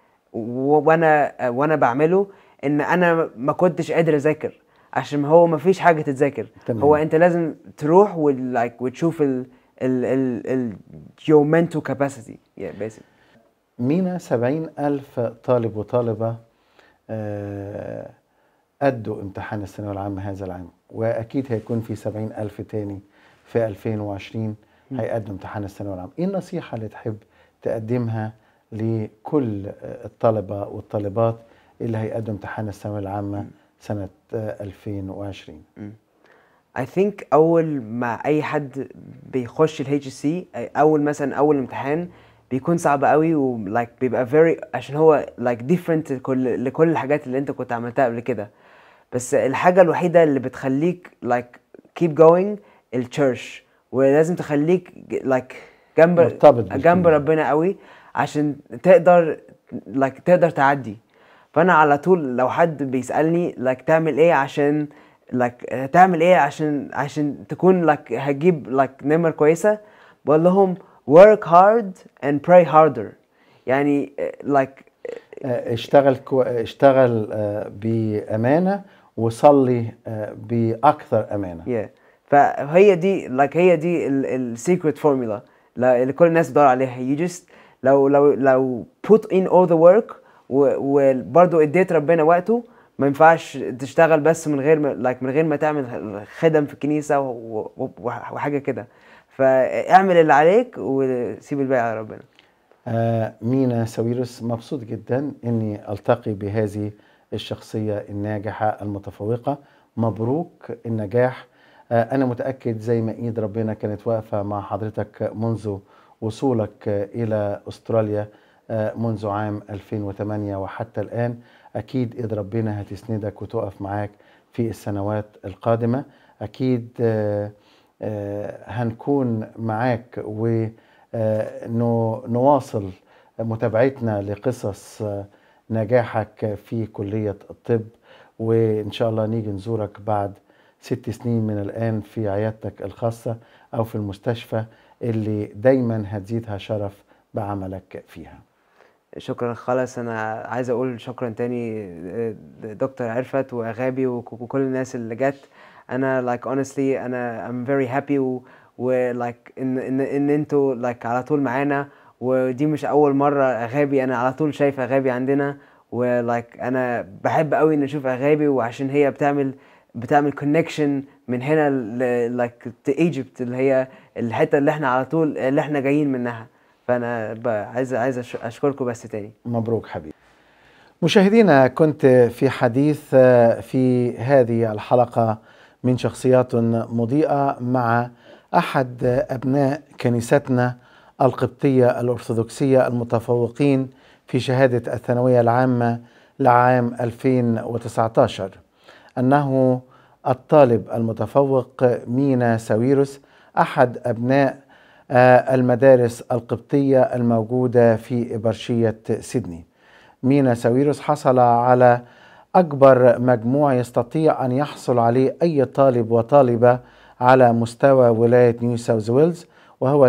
و- وانا آه، وانا بعمله ان انا ما كنتش قادر اذاكر عشان هو ما فيش حاجه تتذاكر تمام. هو انت لازم تروح ولايك وتشوف ال ال ال ال your mental capacity yeah basically مينا سبعين ألف طالب وطالبة آه، أدوا امتحان الثانوية العامة هذا العام وأكيد هيكون في سبعين ألف تاني في 2020 هيقدم امتحان الثانوية العامة إيه النصيحة اللي تحب تقدمها لكل آه، الطلبة والطالبات اللي هيقدموا امتحان الثانوية العامة سنة آه، 2020 I think أول ما أي حد بيخش ال HSC أول مثلا أول امتحان بيكون صعب قوي و like بيبقى very عشان هو like different لكل, لكل الحاجات اللي أنت كنت عملتها قبل كده بس الحاجة الوحيدة اللي بتخليك like keep going التشيرش ولازم تخليك like جنب مرتبط جنب بالكنيسة. ربنا قوي عشان تقدر like تقدر تعدي فانا على طول لو حد بيسالني like تعمل ايه عشان like تعمل ايه عشان عشان تكون like هتجيب like نمر كويسه بقول لهم work hard and pray harder يعني like آه، اشتغل كو... اشتغل آه، بأمانة وصلي آه، بأكثر أمانة yeah فهي دي like هي دي السيكريت فورمولا اللي كل الناس بتدور عليها you just لو لو لو put in all the work و- وبرضه اديت ربنا وقته ما ينفعش تشتغل بس من غير ما like من غير ما تعمل خدم في الكنيسه و- و- وحاجه كده فاعمل اللي عليك وسيب الباقي على ربنا آه، مينا ساويرس مبسوط جدا اني التقي بهذه الشخصيه الناجحه المتفوقه مبروك النجاح آه، انا متاكد زي ما ايد ربنا كانت واقفه مع حضرتك منذ وصولك آه، الى استراليا آه، منذ عام 2008 وحتى الان اكيد ايد ربنا هتسندك وتقف معاك في السنوات القادمه اكيد آه، آه، هنكون معاك و آه، نو- نواصل متابعتنا لقصص آه، نجاحك في كلية الطب وإن شاء الله نيجي نزورك بعد ست سنين من الآن في عيادتك الخاصة أو في المستشفى اللي دايما هتزيدها شرف بعملك فيها شكرا خالص انا عايز اقول شكرا تاني آه، دكتور عرفت واغابي وك- وكل الناس اللي جت انا like honestly انا I'm very happy و, و like ان ان ان انتوا like على طول معانا ودي مش اول مره اغابي انا على طول شايف اغابي عندنا ولايك انا بحب قوي ان اشوف اغابي وعشان هي بتعمل بتعمل كونكشن من هنا لايك تو ايجيبت اللي هي الحته اللي احنا على طول اللي احنا جايين منها فانا ب- عايز عايز أش- اشكركم بس تاني مبروك حبيبي مشاهدينا كنت في حديث آه، في هذه الحلقة من شخصيات مضيئة مع أحد أبناء كنيستنا القبطية الأرثوذكسية المتفوقين في شهادة الثانوية العامة لعام 2019 أنه الطالب المتفوق مينا ساويروس أحد أبناء آه، المدارس القبطية الموجودة في إبرشية سيدني مينا ساويروس حصل على أكبر مجموع يستطيع أن يحصل عليه أي طالب وطالبة على مستوى ولاية نيو ساوث ويلز وهو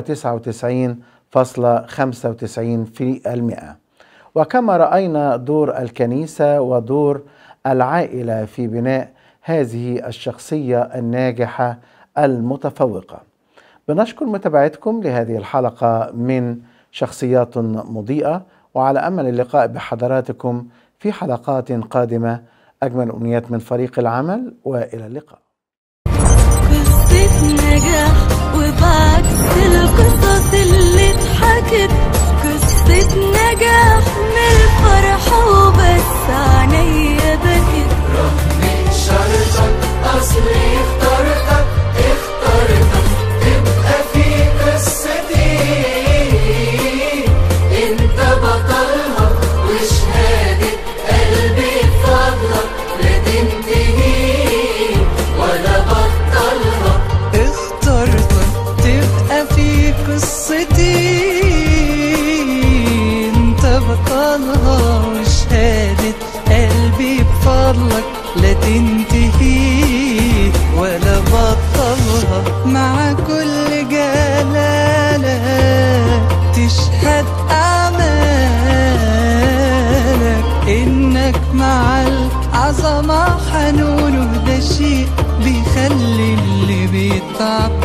99.95 في المئة وكما رأينا دور الكنيسة ودور العائلة في بناء هذه الشخصية الناجحة المتفوقة بنشكر متابعتكم لهذه الحلقة من شخصيات مضيئة وعلى أمل اللقاء بحضراتكم في حلقات قادمة أجمل أمنيات من فريق العمل وإلى اللقاء قصة نجاح وبعكس القصص اللي اتحكت قصة نجاح من الفرح وبس عينيا بكت من شرطك أصلي اخترتك اخترتك تبقى في قصتي انت بطلها وشهادة قلبي بفضلك لا تنتهي ولا بطلها اخترتك تبقى في قصتي انت بطلها وشهادة قلبي بفضلك لا تنتهي ولا بطلها مع كل جلالة تشهد أعمالك إنك مع العظمة حنون وده شيء بيخلي اللي بيتعب